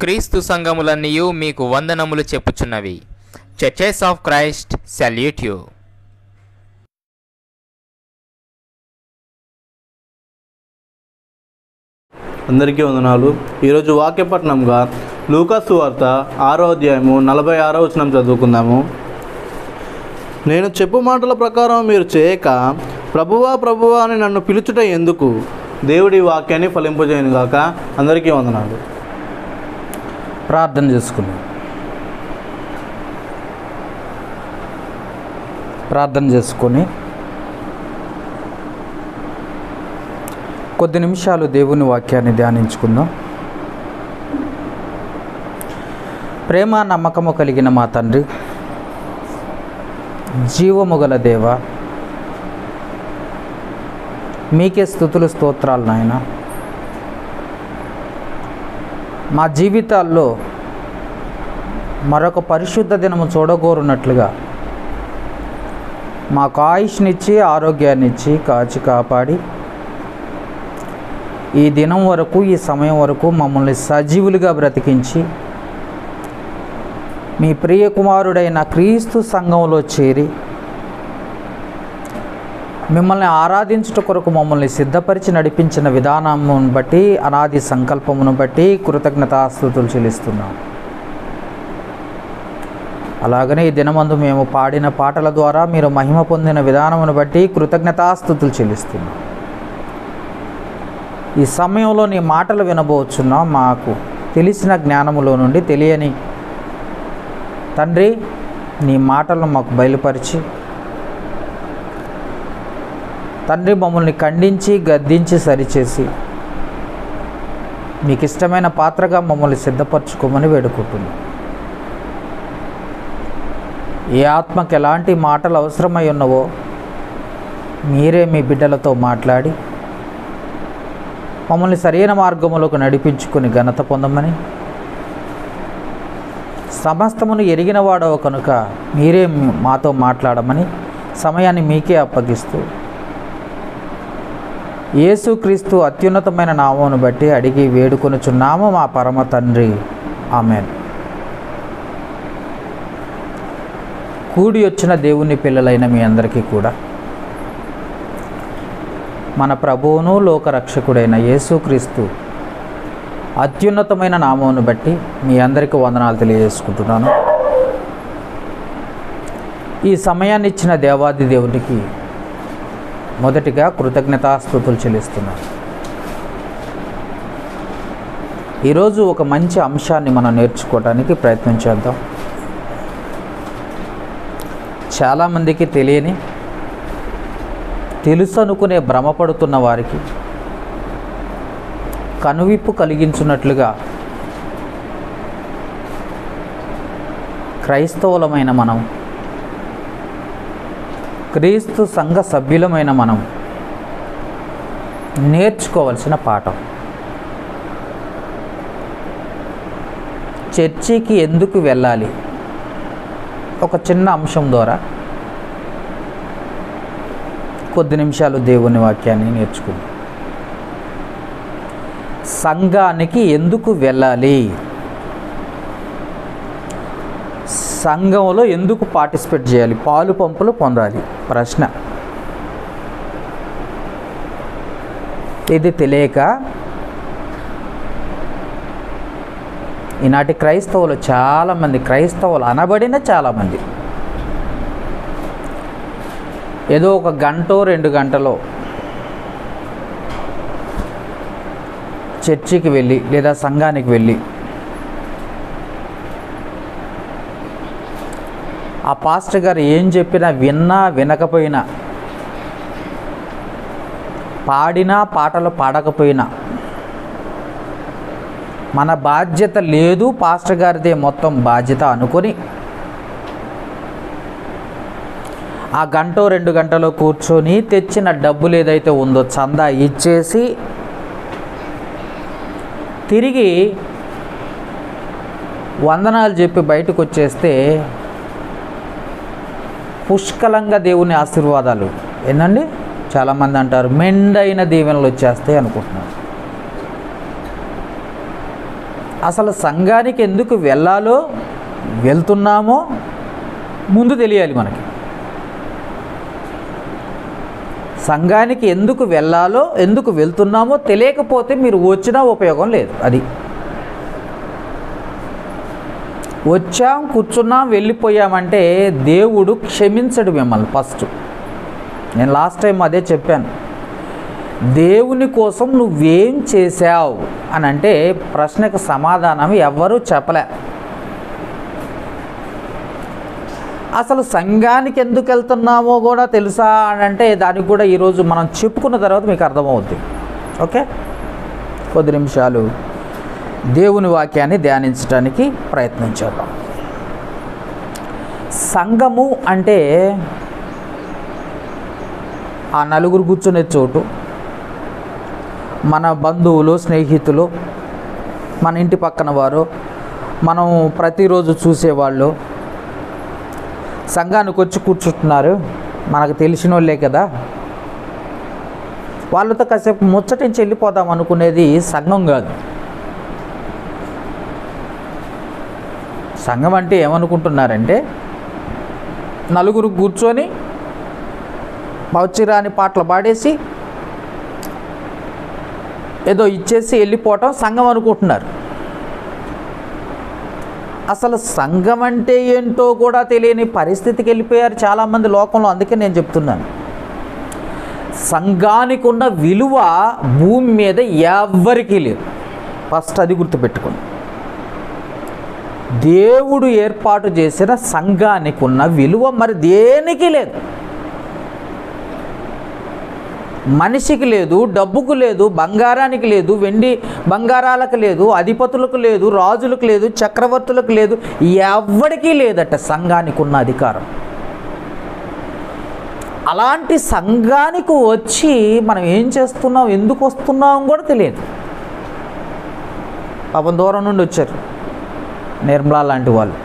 క్రీస్తు సంఘములన్నీయు మీకు వందనములు చెప్పుచున్నవి churches of Christ salute you అందరికీ వందనాలు ఈరోజు వాక్యపట్నంగా లూకాసు వార్త ఆరో అధ్యాయము నలభై ఆరో వచనం చదువుకుందాము నేను చెప్పు మాటల ప్రకారం మీరు చేయక ప్రభువా ప్రభువా అని నన్ను పిలుచుట ఎందుకు దేవుడి వాక్యాన్ని ఫలింపజేయను గాక అందరికీ వందనాలు ప్రార్థన చేసుకున్నాం ప్రార్థన చేసుకొని కొద్ది నిమిషాలు దేవుని వాక్యాన్ని ధ్యానించుకుందాం ప్రేమ నమ్మకము కలిగిన మా తండ్రి జీవము గల దేవ మీకే స్థుతులు స్తోత్రాలు నాయనా మా జీవితాల్లో మరొక పరిశుద్ధ దినము చూడగోరున్నట్లుగా మాకు ఆయుష్నిచ్చి ఆరోగ్యాన్నిచ్చి కాచి కాపాడి ఈ దినం వరకు ఈ సమయం వరకు మమ్మల్ని సజీవులుగా బ్రతికించి మీ ప్రియ కుమారుడైన క్రీస్తు సంఘంలో చేరి మిమ్మల్ని ఆరాధించుట కొరకు మమ్మల్ని సిద్ధపరిచి నడిపించిన విధానమును బట్టి అనాది సంకల్పమును బట్టి కృతజ్ఞతాస్తుతులు చెల్లిస్తున్నాం అలాగనే ఈ దినమందు మేము పాడిన పాటల ద్వారా మీరు మహిమ పొందిన విధానమును బట్టి కృతజ్ఞతాస్తుతులు చెల్లిస్తున్నాం ఈ సమయంలో నీ మాటలు వినబోచున్నాం మాకు తెలిసిన జ్ఞానములో నుండి తెలియని తండ్రి నీ మాటలను మాకు బయలుపరిచి తండ్రి మమ్మల్ని ఖండించి గద్దించి సరిచేసి మీకు ఇష్టమైన పాత్రగా మమ్మల్ని సిద్ధపరచుకోమని వేడుకుంటున్నాం ఏ ఆత్మకి ఎలాంటి మాటలు అవసరమై ఉన్నవో మీరే మీ బిడ్డలతో మాట్లాడి మమ్మల్ని సరైన మార్గములకు నడిపించుకుని ఘనత పొందమని సమస్తమును ఎరిగినవాడవ కనుక మీరే మాతో మాట్లాడమని సమయాన్ని మీకే అప్పగిస్తూ యేసుక్రీస్తు అత్యున్నతమైన నామమును బట్టి అడిగి వేడుకొనుచున్నాము మా పరమ తండ్రి ఆమెన్ కూడి వచ్చిన దేవుని పిల్లలైన మీ అందరికీ కూడా మన ప్రభువును లోకరక్షకుడైన యేసుక్రీస్తు అత్యున్నతమైన నామమును బట్టి మీ అందరికీ వందనాలు తెలియజేసుకుంటున్నాను ఈ సమయాన్ని ఇచ్చిన దేవాది దేవునికి మొదటిగా కృతజ్ఞతాస్తుతులు చెల్లిస్తున్నాను ఈరోజు ఒక మంచి అంశాన్ని మనం నేర్చుకోవడానికి ప్రయత్నం చేద్దాం చాలామందికి తెలియని తెలుసు అనుకునే భ్రమపడుతున్న వారికి కనువిప్పు కలిగించున్నట్లుగా క్రైస్తవులమైన మనం క్రీస్తు సంఘ సభ్యులమైన మనం నేర్చుకోవలసిన పాఠం చర్చికి ఎందుకు వెళ్ళాలి ఒక చిన్న అంశం ద్వారా కొద్ది నిమిషాలు దేవుని వాక్యాన్ని నేర్చుకుందాం సంఘానికి ఎందుకు వెళ్ళాలి సంఘంలో ఎందుకు పార్టిసిపేట్ చేయాలి పాలు పంపులు పొందాలి ప్రశ్న ఇది తెలియక ఈనాటి క్రైస్తవులు చాలామంది క్రైస్తవులు అనబడిన చాలామంది ఏదో ఒక గంటో రెండు గంటలో చర్చికి వెళ్ళి లేదా సంఘానికి వెళ్ళి ఆ పాస్టర్ గారు ఏం చెప్పినా విన్నా వినకపోయినా పాడినా పాటలు పాడకపోయినా మన బాధ్యత లేదు పాస్టర్ గారిదే మొత్తం బాధ్యత అనుకొని ఆ గంట రెండు గంటలో కూర్చొని తెచ్చిన డబ్బులు ఏదైతే ఉందో చందా ఇచ్చేసి తిరిగి వందనాలు చెప్పి బయటకు వచ్చేస్తే పుష్కలంగా దేవుని ఆశీర్వాదాలు ఏంటండి చాలామంది అంటారు మెండైన దీవెనలు వచ్చేస్తాయి అనుకుంటున్నారు అసలు సంఘానికి ఎందుకు వెళ్ళాలో వెళ్తున్నామో ముందు తెలియాలి మనకి సంఘానికి ఎందుకు వెళ్ళాలో ఎందుకు వెళ్తున్నామో తెలియకపోతే మీరు వచ్చినా ఉపయోగం లేదు అది వచ్చాం కూర్చున్నాం వెళ్ళిపోయామంటే దేవుడు క్షమించడు మిమ్మల్ని ఫస్ట్ నేను లాస్ట్ టైం అదే చెప్పాను దేవుని కోసం నువ్వేం చేశావు అని అంటే ప్రశ్నకు సమాధానం ఎవ్వరూ చెప్పలే అసలు సంఘానికి ఎందుకు వెళ్తున్నామో కూడా తెలుసా అని అంటే దానికి కూడా ఈరోజు మనం చెప్పుకున్న తర్వాత మీకు అర్థమవుద్ది ఓకే కొద్ది నిమిషాలు దేవుని వాక్యాన్ని ధ్యానించడానికి ప్రయత్నం చేద్దాం సంఘము అంటే ఆ నలుగురు కూర్చునే చోటు మన బంధువులు స్నేహితులు మన ఇంటి పక్కన వారు మనం ప్రతిరోజు చూసేవాళ్ళు సంఘానికి వచ్చి కూర్చుంటున్నారు మనకు తెలిసిన వాళ్ళే కదా వాళ్ళతో కాసేపు ముచ్చటించి వెళ్ళిపోదాం అనుకునేది సంఘం కాదు సంఘం అంటే ఏమనుకుంటున్నారంటే నలుగురు కూర్చొని పౌచిరాని పాటలు పాడేసి ఏదో ఇచ్చేసి వెళ్ళిపోవటం సంఘం అనుకుంటున్నారు అసలు సంఘం అంటే ఏంటో కూడా తెలియని పరిస్థితికి వెళ్ళిపోయారు చాలామంది లోకంలో అందుకే నేను చెప్తున్నాను సంఘానికి ఉన్న విలువ భూమి మీద ఎవ్వరికీ లేదు ఫస్ట్ అది గుర్తుపెట్టుకోండి దేవుడు ఏర్పాటు చేసిన సంఘానికి ఉన్న విలువ మరి దేనికి లేదు మనిషికి లేదు డబ్బుకు లేదు బంగారానికి లేదు వెండి బంగారాలకు లేదు అధిపతులకు లేదు రాజులకు లేదు చక్రవర్తులకు లేదు ఎవ్వడికి లేదట సంఘానికి ఉన్న అధికారం అలాంటి సంఘానికి వచ్చి మనం ఏం చేస్తున్నాం ఎందుకు వస్తున్నాం కూడా తెలియదు పాపం దూరం నుండి వచ్చారు నిర్మలా లాంటి వాళ్ళు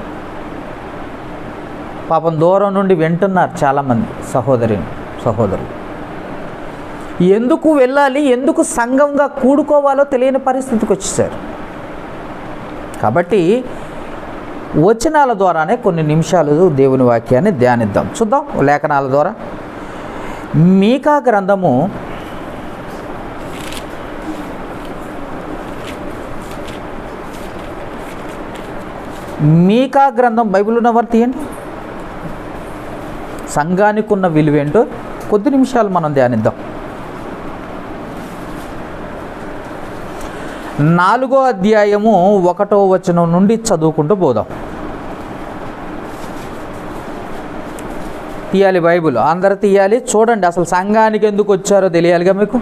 పాపం దూరం నుండి వింటున్నారు చాలామంది సహోదరి సహోదరులు ఎందుకు వెళ్ళాలి ఎందుకు సంఘంగా కూడుకోవాలో తెలియని పరిస్థితికి వచ్చేసారు కాబట్టి వచనాల ద్వారానే కొన్ని నిమిషాలు దేవుని వాక్యాన్ని ధ్యానిద్దాం చూద్దాం లేఖనాల ద్వారా మీకా గ్రంథము మీకా గ్రంథం బైబిల్ ఉన్నవారు తీయండి సంఘానికి ఉన్న విలువేంటో కొద్ది నిమిషాలు మనం ధ్యానిద్దాం నాలుగో అధ్యాయము ఒకటో వచనం నుండి చదువుకుంటూ పోదాం తీయాలి బైబిల్ అందరు తీయాలి చూడండి అసలు సంఘానికి ఎందుకు వచ్చారో తెలియాలిగా మీకు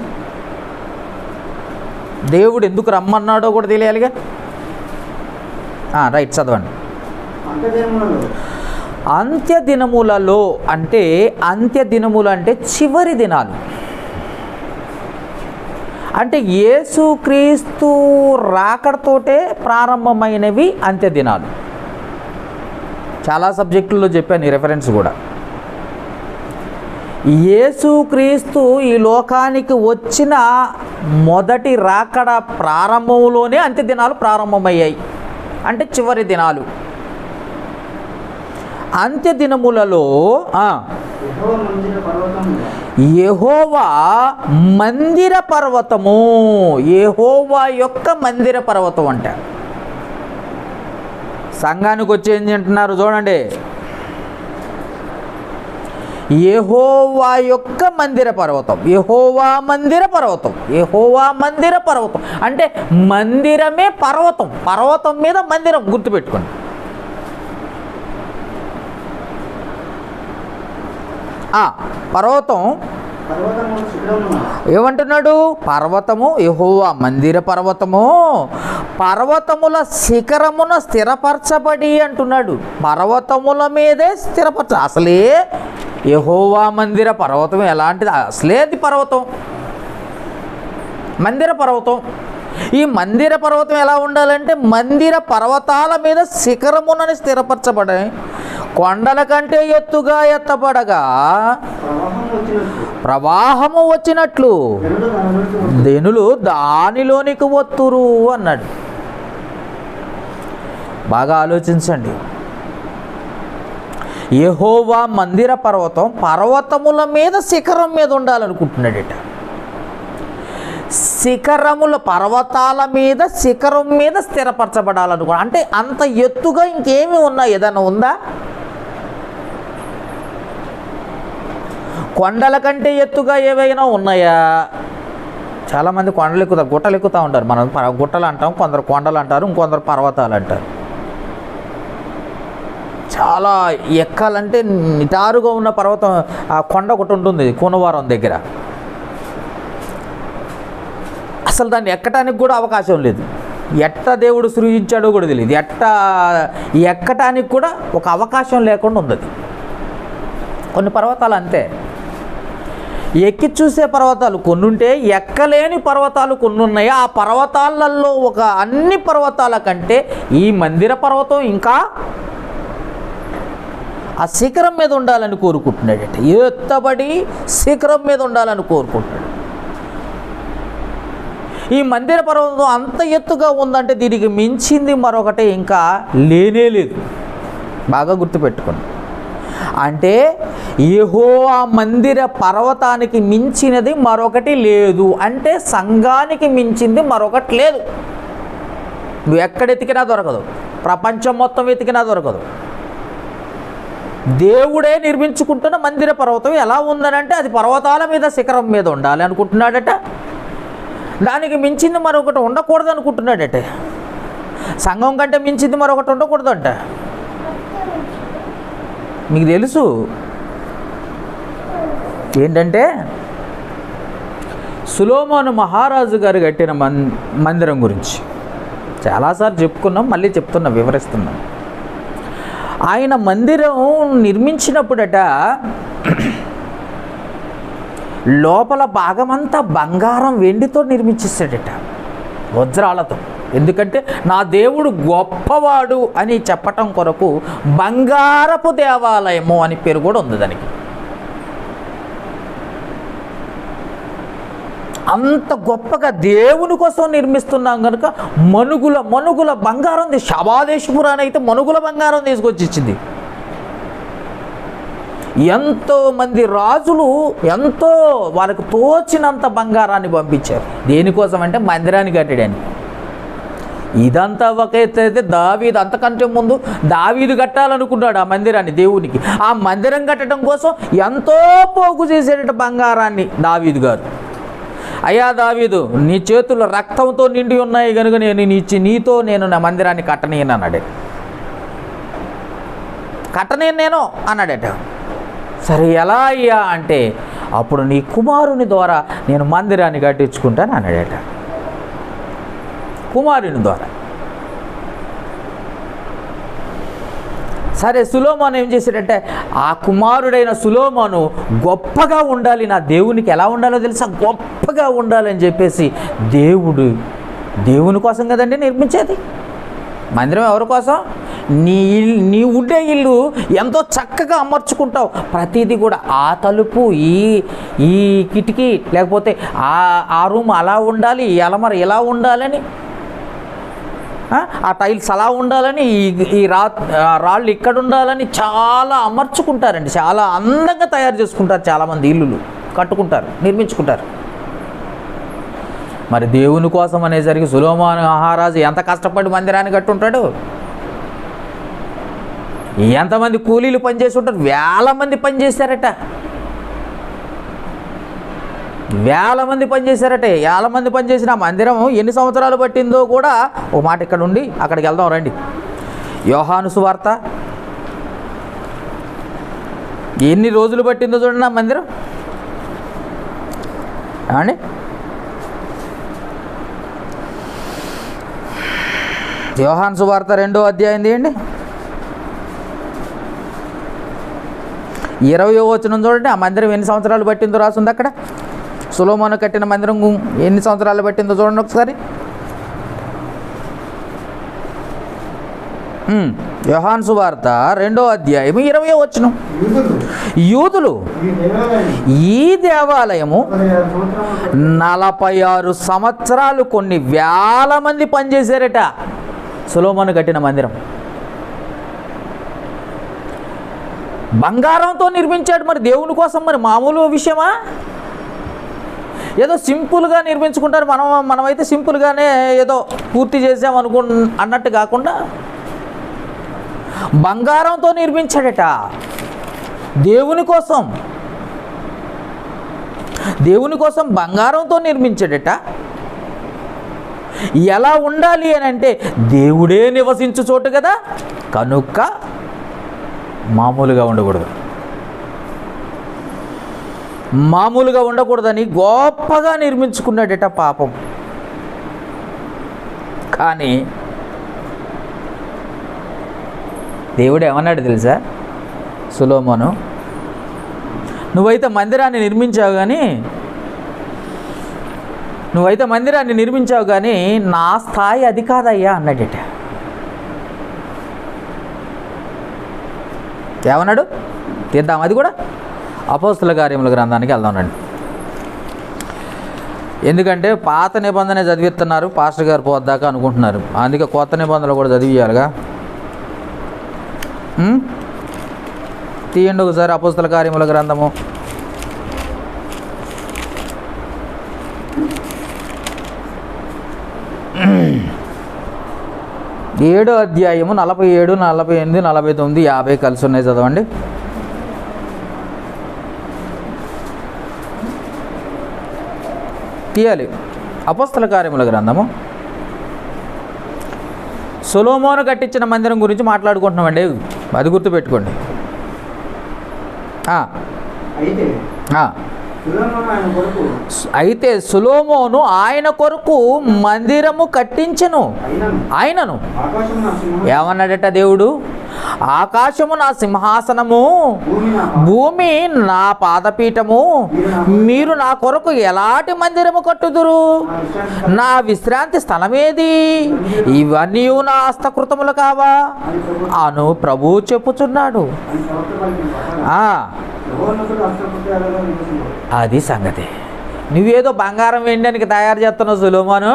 దేవుడు ఎందుకు రమ్మన్నాడో కూడా తెలియాలిగా ఆ, రైట్ చదవండి అంత్య దినములలో అంటే అంత్య దినములు అంటే చివరి దినాలు అంటే యేసుక్రీస్తు రాకడతోటే ప్రారంభమైనవి అంత్య దినాలు చాలా సబ్జెక్టుల్లో చెప్పాను ఈ రెఫరెన్స్ కూడా యేసుక్రీస్తు ఈ లోకానికి వచ్చిన మొదటి రాకడ ప్రారంభంలోనే అంత్య దినాలు ప్రారంభమయ్యాయి అంటే చివరి దినాలు అంత్య దినములలో ఆ, యెహోవా మందిర పర్వతము యెహోవా యొక్క మందిర పర్వతం అంట సంఘానికి వచ్చి ఏం తింటున్నారు చూడండి యెహోవా యొక్క మందిర పర్వతం యెహోవా మందిర పర్వతం యెహోవా మందిర పర్వతం అంటే మందిరమే పర్వతం పర్వతం మీద మందిరం గుర్తుపెట్టుకోండి ఆ, పర్వతం ఏమంటున్నాడు పర్వతము యెహోవా మందిర పర్వతము పర్వతముల శిఖరమున స్థిరపరచబడి అంటున్నాడు పర్వతముల మీదే స్థిరపరచ అసలే యెహోవా మందిర పర్వతం ఎలాంటిది అసలే అది పర్వతం మందిర పర్వతం ఈ మందిర పర్వతం ఎలా ఉండాలంటే మందిర పర్వతాల మీద శిఖరమునని స్థిరపరచబడాయి కొండల కంటే ఎత్తుగా ఎత్తబడగా ప్రవాహము వచ్చినట్లు ధనులు దానిలోనికి వత్తురు అన్నాడు బాగా ఆలోచించండి యెహోవా మందిర పర్వతం పర్వతముల మీద శిఖరం మీద ఉండాలనుకుంటున్నాడట శిఖరముల పర్వతాల మీద శిఖరం మీద స్థిరపరచబడాలనుకో అంటే అంత ఎత్తుగా ఇంకేమి ఉన్నా ఏదైనా ఉందా కొండల కంటే ఎత్తుగా ఏవైనా ఉన్నాయా చాలామంది కొండలు ఎక్కుతారు గుట్టలు ఎక్కుతూ ఉంటారు మనం ప- గుట్టలు అంటాం కొందరు కొండలు అంటారు ఇంకొందరు పర్వతాలు అంటారు చాలా ఎక్కాలంటే నిటారుగా ఉన్న పర్వతం ఆ కొండ ఒకటి ఉంటుంది కూనవారం దగ్గర అసలు దాన్ని ఎక్కటానికి కూడా అవకాశం లేదు ఎట్ట దేవుడు సృజించాడో కూడా తెలియదు ఎట్ట ఎక్కటానికి కూడా ఒక అవకాశం లేకుండా ఉంది అది. కొన్ని పర్వతాలు అంతే ఎక్కి చూసే పర్వతాలు కొన్ని ఉంటే ఎక్కలేని పర్వతాలు కొన్ని ఉన్నాయి ఆ పర్వతాలలో ఒక అన్ని పర్వతాల కంటే ఈ మందిర పర్వతం ఇంకా ఆ శిఖరం మీద ఉండాలని కోరుకుంటున్నాడట ఎత్తబడి శిఖరం మీద ఉండాలని కోరుకుంటున్నాడు ఈ మందిర పర్వతం అంత ఎత్తుగా ఉందంటే దీనికి మించింది మరొకటి ఇంకా లేనే లేదు బాగా గుర్తుపెట్టుకోండి అంటే ఏహో ఆ మందిర పర్వతానికి మించినది మరొకటి లేదు అంటే సంఘానికి మించింది మరొకటి లేదు నువ్వు ఎక్కడ ఎతికినా దొరకదు ప్రపంచం మొత్తం వెతికినా దొరకదు దేవుడే నిర్మించుకుంటున్న మందిర పర్వతం ఎలా ఉందనంటే అది పర్వతాల మీద శిఖరం మీద ఉండాలి అనుకుంటున్నాడట దానికి మించింది మరొకటి ఉండకూడదు అనుకుంటున్నాడట సంఘం కంటే మించింది మరొకటి ఉండకూడదంట మీకు తెలుసు ఏంటంటే సులోమోను మహారాజు గారు కట్టిన మన్ మందిరం గురించి చాలాసార్లు చెప్పుకున్నాం మళ్ళీ చెప్తున్నాం వివరిస్తున్నాం ఆయన మందిరం నిర్మించినప్పుడట లోపల భాగమంతా బంగారం వెండితో నిర్మించేసాడట వజ్రాలతో ఎందుకంటే నా దేవుడు గొప్పవాడు అని చెప్పటం కొరకు బంగారపు దేవాలయము అని పేరు కూడా ఉంది దానికి అంత గొప్పగా దేవుని కోసం నిర్మిస్తున్నాం కనుక మనుగుల మనుగుల బంగారం తీ- శవాదేశపురాన్ని అయితే మనుగుల బంగారం తీసుకొచ్చి ఇచ్చింది ఎంతో మంది రాజులు ఎంతో వాళ్ళకు తోచినంత బంగారాన్ని పంపించారు దేనికోసం అంటే మందిరాన్ని కట్టడానికి ఇదంతా ఒక ఎత్తు అయితే దావీదు అంతకంటే ముందు దావీదు కట్టాలనుకున్నాడు ఆ మందిరాన్ని దేవునికి ఆ మందిరం కట్టడం కోసం ఎంతో పోగు చేసేట బంగారాన్ని దావీదు గారు అయ్యా దావీదు నీ చేతుల్లో రక్తంతో నిండి ఉన్నాయి కనుక నేను నీచి నీతో నేను నా మందిరాన్ని కట్టనీయను అన్నాడు కట్టనీయను నేను అన్నాడట సరే ఎలా అయ్యా అంటే అప్పుడు నీ కుమారుని ద్వారా నేను మందిరాన్ని కట్టించుకుంటాను అన్నాడట కుమారుని ద్వారా సరే సులోమాను ఏం చేశాడంటే ఆ కుమారుడైన సులోమాను గొప్పగా ఉండాలి నా దేవునికి ఎలా ఉండాలో తెలుసా గొప్పగా ఉండాలని చెప్పేసి దేవుడు దేవుని కోసం కదండి నిర్మించేది మందిరం ఎవరి కోసం నీ ఇల్- నీ ఉండే ఇల్లు ఎంతో చక్కగా అమర్చుకుంటావు ప్రతిదీ కూడా ఆ తలుపు ఈ ఈ కిటికీ లేకపోతే ఆ ఆ రూమ్ అలా ఉండాలి ఈ అలమర ఇలా ఉండాలని ఆ, ఆ టైల్స్ అలా ఉండాలని ఈ ఈ రా ఆ రాళ్ళు ఇక్కడ ఉండాలని చాలా అమర్చుకుంటారండి చాలా అందంగా తయారు చేసుకుంటారు చాలామంది ఇల్లులు కట్టుకుంటారు నిర్మించుకుంటారు మరి దేవుని కోసం అనేసరికి సులోమాను మహారాజు ఎంత కష్టపడి మందిరాన్ని కట్టుంటాడు ఎంతమంది కూలీలు పనిచేసి ఉంటారు వేల మంది పనిచేశారట వేల మంది పనిచేశారట వేల మంది పనిచేసిన ఆ మందిరం ఎన్ని సంవత్సరాలు పట్టిందో కూడా ఒక మాట ఇక్కడ ఉండి అక్కడికి వెళ్దాం రండి యోహాను సువార్త ఎన్ని రోజులు పట్టిందో చూడండి ఆ మందిరం ఏమండి యోహాన్ సువార్త రెండో అధ్యాయం తీయండి ఇరవై వచనం చూడండి ఆ మందిరం ఎన్ని సంవత్సరాలు పట్టిందో రాసింది అక్కడ సులోమోను కట్టిన మందిరం ఎన్ని సంవత్సరాలు పట్టిందో చూడండి ఒకసారి ఉమ్, యోహాన్ సువార్త రెండో అధ్యాయం ఇరవై వచనం యూదులు యూదులు ఈ దేవాలయం ఈ దేవాలయము పదిహేను సంవత్సరాలు నలభై ఆరు సంవత్సరాలు కొన్ని వేల మంది పనిచేశారట సులోమోను కట్టిన మందిరం బంగారంతో నిర్మించాడు మరి దేవుని కోసం మరి మామూలు విషయమా ఏదో సింపుల్గా నిర్మించుకుంటారు మనం మనమైతే సింపుల్గానే ఏదో పూర్తి చేసాం అనుకు అన్నట్టు కాకుండా బంగారంతో నిర్మించాడట దేవుని కోసం దేవుని కోసం బంగారంతో నిర్మించాడట ఎలా ఉండాలి అని అంటే దేవుడే నివసించు చోటు కదా కనుక మామూలుగా ఉండకూడదు మామూలుగా ఉండకూడదని గొప్పగా నిర్మించుకున్నాడట పాపం కానీ దేవుడు ఏమన్నాడు తెలుసా సులోమోను నువ్వైతే మందిరాన్ని నిర్మించావు కానీ నువ్వైతే మందిరాన్ని నిర్మించావు కానీ నా స్థాయి అది కాదయ్యా అన్నాడట ఏమన్నాడు తీద్దాం అది కూడా అపోస్తుల కార్యముల గ్రంథానికి వెళ్దామండి ఎందుకంటే పాత నిబంధన చదివిస్తున్నారు పాస్టర్ గారు పోద్దాకా అనుకుంటున్నారు అందుకే కొత్త నిబంధనలు కూడా చదివియాలిగా ఉం? తీయండి ఒకసారి అపోస్తుల కార్యముల గ్రంథము ఏడో అధ్యాయము నలభై ఏడు నలభై ఎనిమిది నలభై తొమ్మిది యాభై కలిసి ఉన్నాయి చదవండి తీయాలి అపస్తుల కార్యముల గ్రంథము సొలోమోను కట్టించిన మందిరం గురించి మాట్లాడుకుంటున్నామండి అది గుర్తుపెట్టుకోండి ఆ, అయితే ఆ. సులోమోను ఆయన కొడుకు అయితే సులోమోను ఆయన కొరకు మందిరము కట్టించెను అయినను ఆయనను ఆకాశం నా సింహం ఏమన్నాడట దేవుడు ఆకాశము నా సింహాసనము భూమి నా పాదం. భూమి నా పాదపీఠము మీరు నా కొరకు ఎలాంటి మందిరము కట్టుదురు నా విశ్రాంతి నా విశ్రాంతి స్థలమేది ఇవన్నీ నా హస్తకృతములు కావా అని ప్రభు అను ప్రభు చెప్పుచున్నాడు అని ప్రవక్త పలికిన ప్రకారం ఆ, యెహోవానకుడు హస్తకృత్యాలలో నివసించాడు. అది సంగతి నువ్వేదో బంగారం వెండానికి తయారు చేస్తున్నావు సులోమాను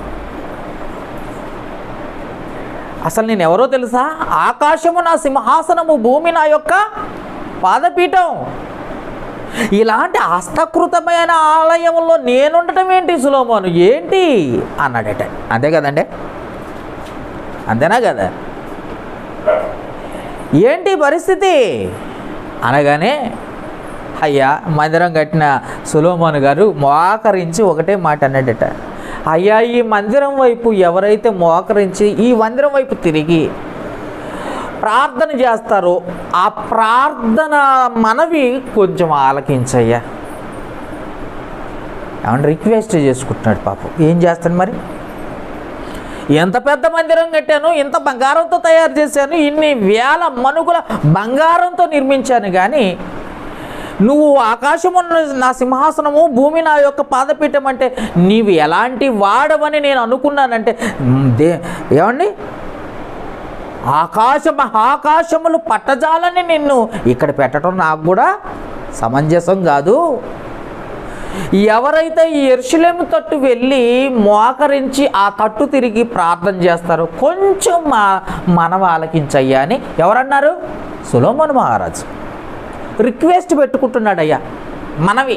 అసలు నేను ఎవరో తెలుసా ఆకాశము నా సింహాసనము భూమి నా యొక్క పాదపీఠం ఇలాంటి హస్తకృతమైన ఆలయంలో నేనుండటం ఏంటి సులోమాను ఏంటి అన్నాడట అంతే కదండి అంతేనా కదా ఏంటి పరిస్థితి అనగానే అయ్యా మందిరం కట్టిన సులోమోన్ గారు మోకరించి ఒకటే మాట అన్నాడట అయ్యా ఈ మందిరం వైపు ఎవరైతే మోకరించి ఈ మందిరం వైపు తిరిగి ప్రార్థన చేస్తారో ఆ ప్రార్థన మనవి కొంచెం ఆలకించయ్యా ఏమన్నా రిక్వెస్ట్ చేసుకుంటున్నాడు పాపం ఏం చేస్తాను మరి ఎంత పెద్ద మందిరం కట్టాను ఇంత బంగారంతో తయారు చేశాను ఇన్ని వేల మనుగుల బంగారంతో నిర్మించాను కానీ నువ్వు ఆకాశము నా సింహాసనము భూమి నా యొక్క పాదపీఠం అంటే నీవు ఎలాంటి వాడవని నేను అనుకున్నానంటే మ్, దే ఏమండి ఆకాశ మహాకాశములు పట్టజాలని నిన్ను ఇక్కడ పెట్టడం నాకు కూడా సమంజసం కాదు ఎవరైతే ఈ ఎరుషులేము తట్టు వెళ్ళి మోకరించి ఆ తట్టు తిరిగి ప్రార్థన చేస్తారో కొంచెం మా మనవ ఆలకించయ్యా అని ఎవరన్నారు సులోమన్ మహారాజు రిక్వెస్ట్ పెట్టుకుంటున్నాడు అయ్యా మనవి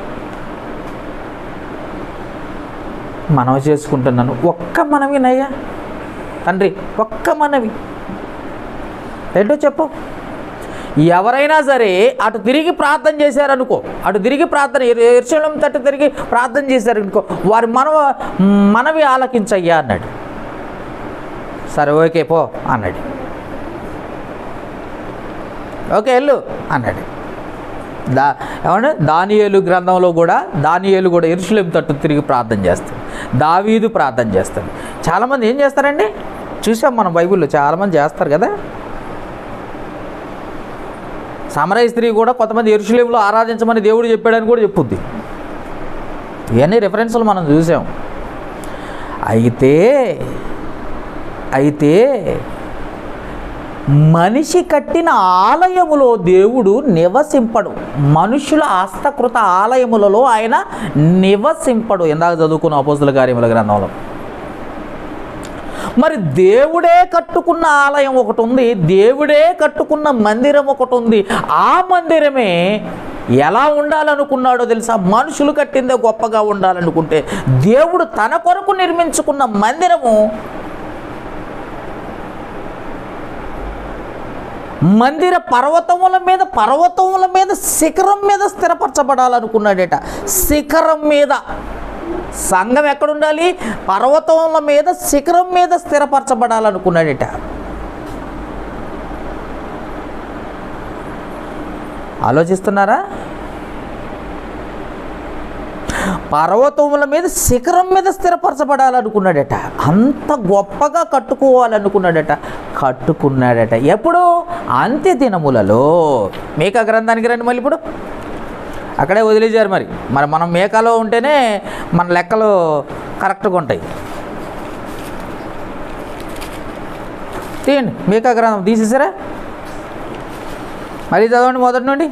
మనవి చేసుకుంటున్నాను ఒక్క మనవినయ్యా తండ్రి ఒక్క మనవి ఏంటో చెప్పు ఎవరైనా సరే అటు తిరిగి ప్రార్థన చేశారనుకో అటు తిరిగి ప్రార్థన ఎరుశలం తట్టు తిరిగి ప్రార్థన చేశారనుకో వారి మనవ మనవి ఆలకించయ్యా అన్నాడు సరే ఓకే పో అన్నాడు ఓకే వెళ్ళు అన్నాడు దా ఏమంటే దానియేలు గ్రంథంలో కూడా దానియేలు కూడా ఎరుసలేం తట్టు తిరిగి ప్రార్థన చేస్తాడు దావీదు ప్రార్థన చేస్తాడు చాలామంది ఏం చేస్తారండి చూసాం మనం బైబిల్లో చాలామంది చేస్తారు కదా సమరయ స్త్రీ కూడా కొంతమంది ఎరుసలేంలో ఆరాధించమని దేవుడు చెప్పాడని కూడా చెప్పుద్ది ఇవన్నీ రిఫరెన్స్లు మనం చూసాం అయితే అయితే మనిషి కట్టిన ఆలయములో దేవుడు నివసింపడు మనుషుల హస్తకృత ఆలయములలో ఆయన నివసింపడు ఇందాక చదువుకున్న అపోస్తుల కార్యముల గ్రంథంలో మరి దేవుడే కట్టుకున్న ఆలయం ఒకటి ఉంది దేవుడే కట్టుకున్న మందిరం ఒకటి ఉంది ఆ మందిరమే ఎలా ఉండాలనుకున్నాడో తెలుసా మనుషులు కట్టిందే గొప్పగా ఉండాలనుకుంటే దేవుడు తన కొరకు నిర్మించుకున్న మందిరము మందిర పర్వతముల మీద పర్వతముల మీద శిఖరం మీద స్థిరపరచబడాలనుకున్నాడట శిఖరం మీద సంఘం ఎక్కడుండాలి పర్వతముల మీద శిఖరం మీద స్థిరపరచబడాలనుకున్నాడట ఆలోచిస్తున్నారా పర్వతముల మీద శిఖరం మీద స్థిరపరచబడాలనుకున్నాడట అంత గొప్పగా కట్టుకోవాలనుకున్నాడట కట్టుకున్నాడట ఎప్పుడు అంత్య దినములలో మేకా గ్రంథానికి రండి మళ్ళీ ఇప్పుడు అక్కడే వదిలేశారు మరి మరి మనం మేకాలో ఉంటేనే మన లెక్కలు కరెక్ట్గా ఉంటాయి తీయండి మేకా గ్రంథం తీసేసారా మళ్ళీ చదవండి మొదటి నుండి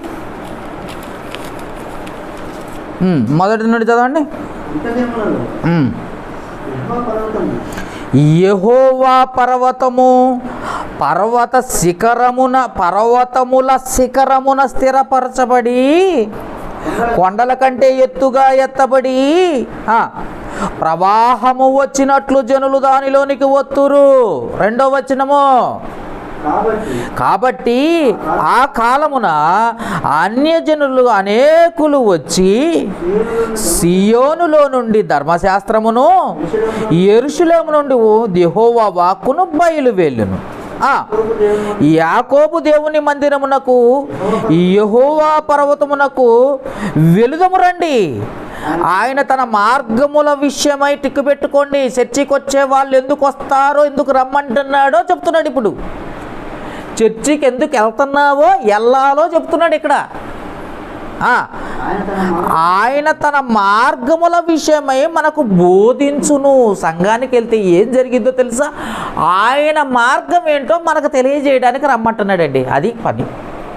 ఉమ్, మొదటి నుండి చదవండి ఇంతదేములలో ఉమ్. యెహోవా పర్వతము యెహోవా పర్వతము పర్వత శిఖరమున పర్వతముల శిఖరమున స్థిరపరచబడి కొండల కంటే ఎత్తుగా ఎత్తబడి ఆ, ప్రవాహము వచ్చినట్లు జనులు దానిలోనికి వత్తురు రెండో వచనము కాబట్టి కాబట్టి ఆ కాలమున అన్యజనులు అనేకులు వచ్చి సియోనులో నుండి ధర్మశాస్త్రమును ఎరుషులేము నుండి యెహోవా వాక్కును బయలువెళ్ళును ఆ, యాకోబు దేవుని మందిరమునకు యెహోవా పర్వతమునకు వెలుదము రండి ఆయన తన మార్గముల విషయమై టిక్కు పెట్టుకోండి చర్చికి వచ్చే వాళ్ళు ఎందుకు వస్తారో ఎందుకు రమ్మంటున్నాడో చెప్తున్నాడు ఇప్పుడు చర్చికి ఎందుకు వెళ్తున్నావో వెళ్ళాలో చెప్తున్నాడు ఇక్కడ ఆ, ఆయన తన మాట ఆయన తన మార్గముల విషయమై మనకు బోధించును సంఘానికి వెళ్తే ఏం జరిగిందో తెలుసా ఆయన మార్గం ఏంటో మనకు తెలియజేయడానికి రమ్మంటున్నాడండి అది పని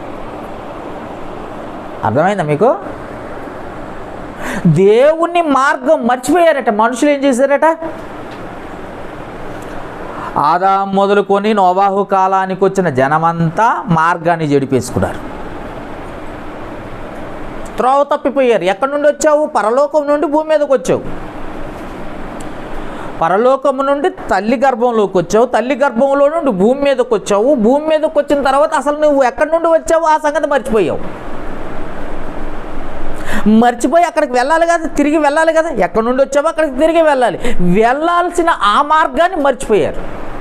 అర్థమైందా మీకు దేవుని మార్గం మర్చిపోయారట మనుషులు ఏం చేశారట ఆదాం మొదలుకొని నోవాహు కాలానికి వచ్చిన జనమంతా మార్గాన్ని జడిపేసుకున్నారు త్రోవ తప్పిపోయారు ఎక్కడి నుండి వచ్చావు పరలోకం నుండి భూమి మీదకి వచ్చావు పరలోకము నుండి తల్లి గర్భంలోకి వచ్చావు తల్లి గర్భంలో నుండి భూమి మీదకి వచ్చావు భూమి మీదకి వచ్చిన తర్వాత అసలు నువ్వు ఎక్కడి నుండి వచ్చావు ఆ సంగతి మర్చిపోయావు మర్చిపోయి అక్కడికి వెళ్ళాలి కదా తిరిగి వెళ్ళాలి కదా ఎక్కడి నుండి వచ్చావో అక్కడికి తిరిగి వెళ్ళాలి వెళ్ళాల్సిన ఆ మార్గాన్ని మర్చిపోయారు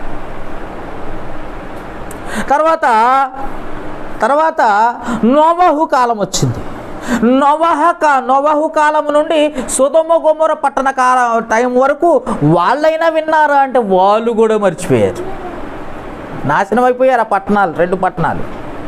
తర్వాత తర్వాత నోవాహు కాలం వచ్చింది నోవాహ కా నోవాహు కాలం నుండి సుధమ గొమ్మర పట్టణ కాల టైం వరకు వాళ్ళైనా విన్నారా అంటే వాళ్ళు కూడా మర్చిపోయారు నాశనం అయిపోయారు ఆ పట్టణాలు రెండు పట్టణాలు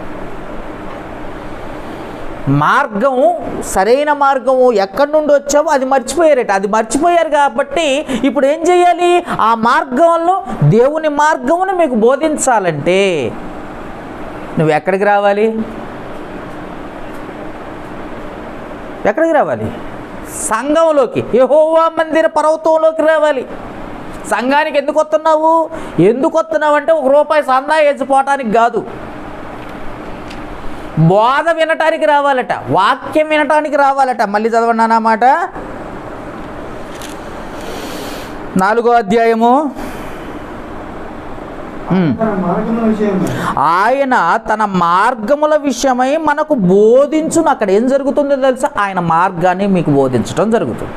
మార్గము సరైన మార్గము ఎక్కడి నుండి వచ్చావో అది మర్చిపోయారట అది మర్చిపోయారు కాబట్టి ఇప్పుడు ఏం చేయాలి ఆ మార్గంలో దేవుని మార్గమును మీకు బోధించాలంటే నువ్వు ఎక్కడికి రావాలి ఎక్కడికి రావాలి సంఘంలోకి యెహోవా మందిర పర్వతంలోకి రావాలి సంఘానికి ఎందుకు వస్తున్నావు ఎందుకు వస్తున్నావు అంటే ఒక రూపాయి సందా వేసిపోవటానికి కాదు బోధ వినటానికి రావాలట వాక్యం వినటానికి రావాలట మళ్ళీ చదవండి అన్నమాట నాలుగో అధ్యాయము ఉమ్. తన మార్గముల విషయమై ఆయన తన మార్గముల విషయమై మనకు బోధించును అక్కడ ఏం జరుగుతుందో తెలుసా ఆయన మార్గాన్ని మీకు బోధించడం జరుగుతుంది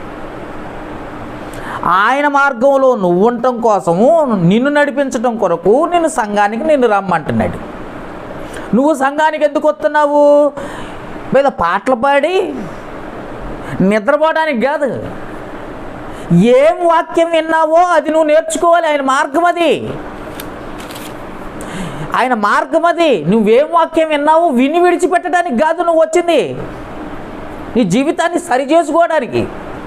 ఆయన మార్గంలో నువ్వు ఉండటం కోసము నిన్ను నడిపించడం కొరకు నిన్ను సంఘానికి నిన్ను రమ్మంటున్నాడు నువ్వు సంఘానికి ఎందుకు వస్తున్నావు మీద పాటలు పాడి నిద్రపోవడానికి కాదు ఏం వాక్యం విన్నావో అది నువ్వు నేర్చుకోవాలి ఆయన మార్గం అది ఆయన మార్గం అది నువ్వేం వాక్యం విన్నావు విని విడిచిపెట్టడానికి కాదు నువ్వు వచ్చింది నీ జీవితాన్ని సరి చేసుకోవడానికి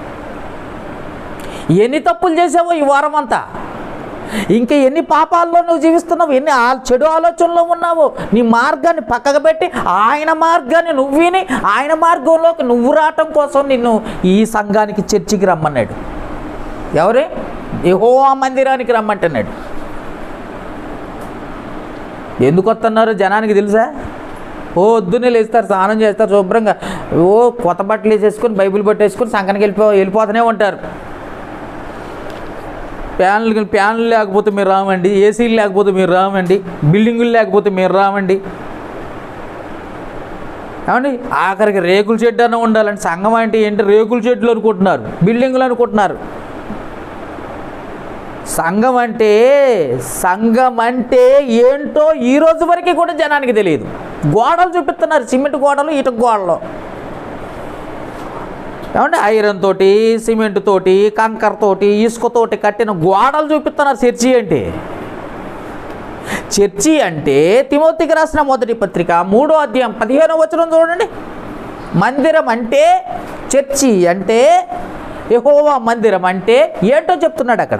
ఎన్ని తప్పులు చేసావో ఈ వారం అంతా ఇంకా ఎన్ని పాపాల్లో నువ్వు జీవిస్తున్నావు ఎన్ని ఆ- చెడు ఆలోచనలో ఉన్నావు నీ మార్గాన్ని పక్కకు పెట్టి ఆయన మార్గాన్ని నువ్వు విని ఆయన మార్గంలోకి నువ్వు రావటం కోసం నిన్ను ఈ సంఘానికి చర్చికి రమ్మన్నాడు ఎవరే యెహోవా మందిరానికి రమ్మంటున్నాడు ఎందుకు వస్తున్నారు జనానికి తెలుసా ఓ వద్దునే లేస్తారు స్నానం చేస్తారు శుభ్రంగా ఓ కొత్త బట్టలు వేసేసుకొని బైబిల్ పట్టేసుకొని సంకనికి వెళ్ళిపో వెళ్ళిపోతూనే ఉంటారు ఫ్యాన్లు ఫ్యాన్లు లేకపోతే మీరు రామండి ఏసీలు లేకపోతే మీరు రామండి బిల్డింగులు లేకపోతే మీరు రామండి ఏమండి ఆఖరికి రేకుల షెడ్ అన్న ఉండాలండి సంఘం అంటే ఏంటి రేకుల షెడ్లు అనుకుంటున్నారు బిల్డింగులు అనుకుంటున్నారు సంఘం అంటే సంఘం అంటే ఏంటో ఈ రోజు వరకు కూడా జనానికి తెలియదు గోడలు చూపిస్తున్నారు సిమెంట్ గోడలు ఇటుక గోడలు ఏమంటే ఐరన్ తోటి సిమెంట్ తోటి కంకర్ తోటి ఇసుకతోటి కట్టిన గోడలు చూపిస్తున్నారు చర్చి అంటే చర్చి అంటే తిమోతికి రాసిన మొదటి పత్రిక మూడో అధ్యాయం పదిహేనో వచనం చూడండి మందిరం అంటే చర్చి అంటే యెహోవా మందిరం అంటే ఏంటో చెప్తున్నాడు అక్కడ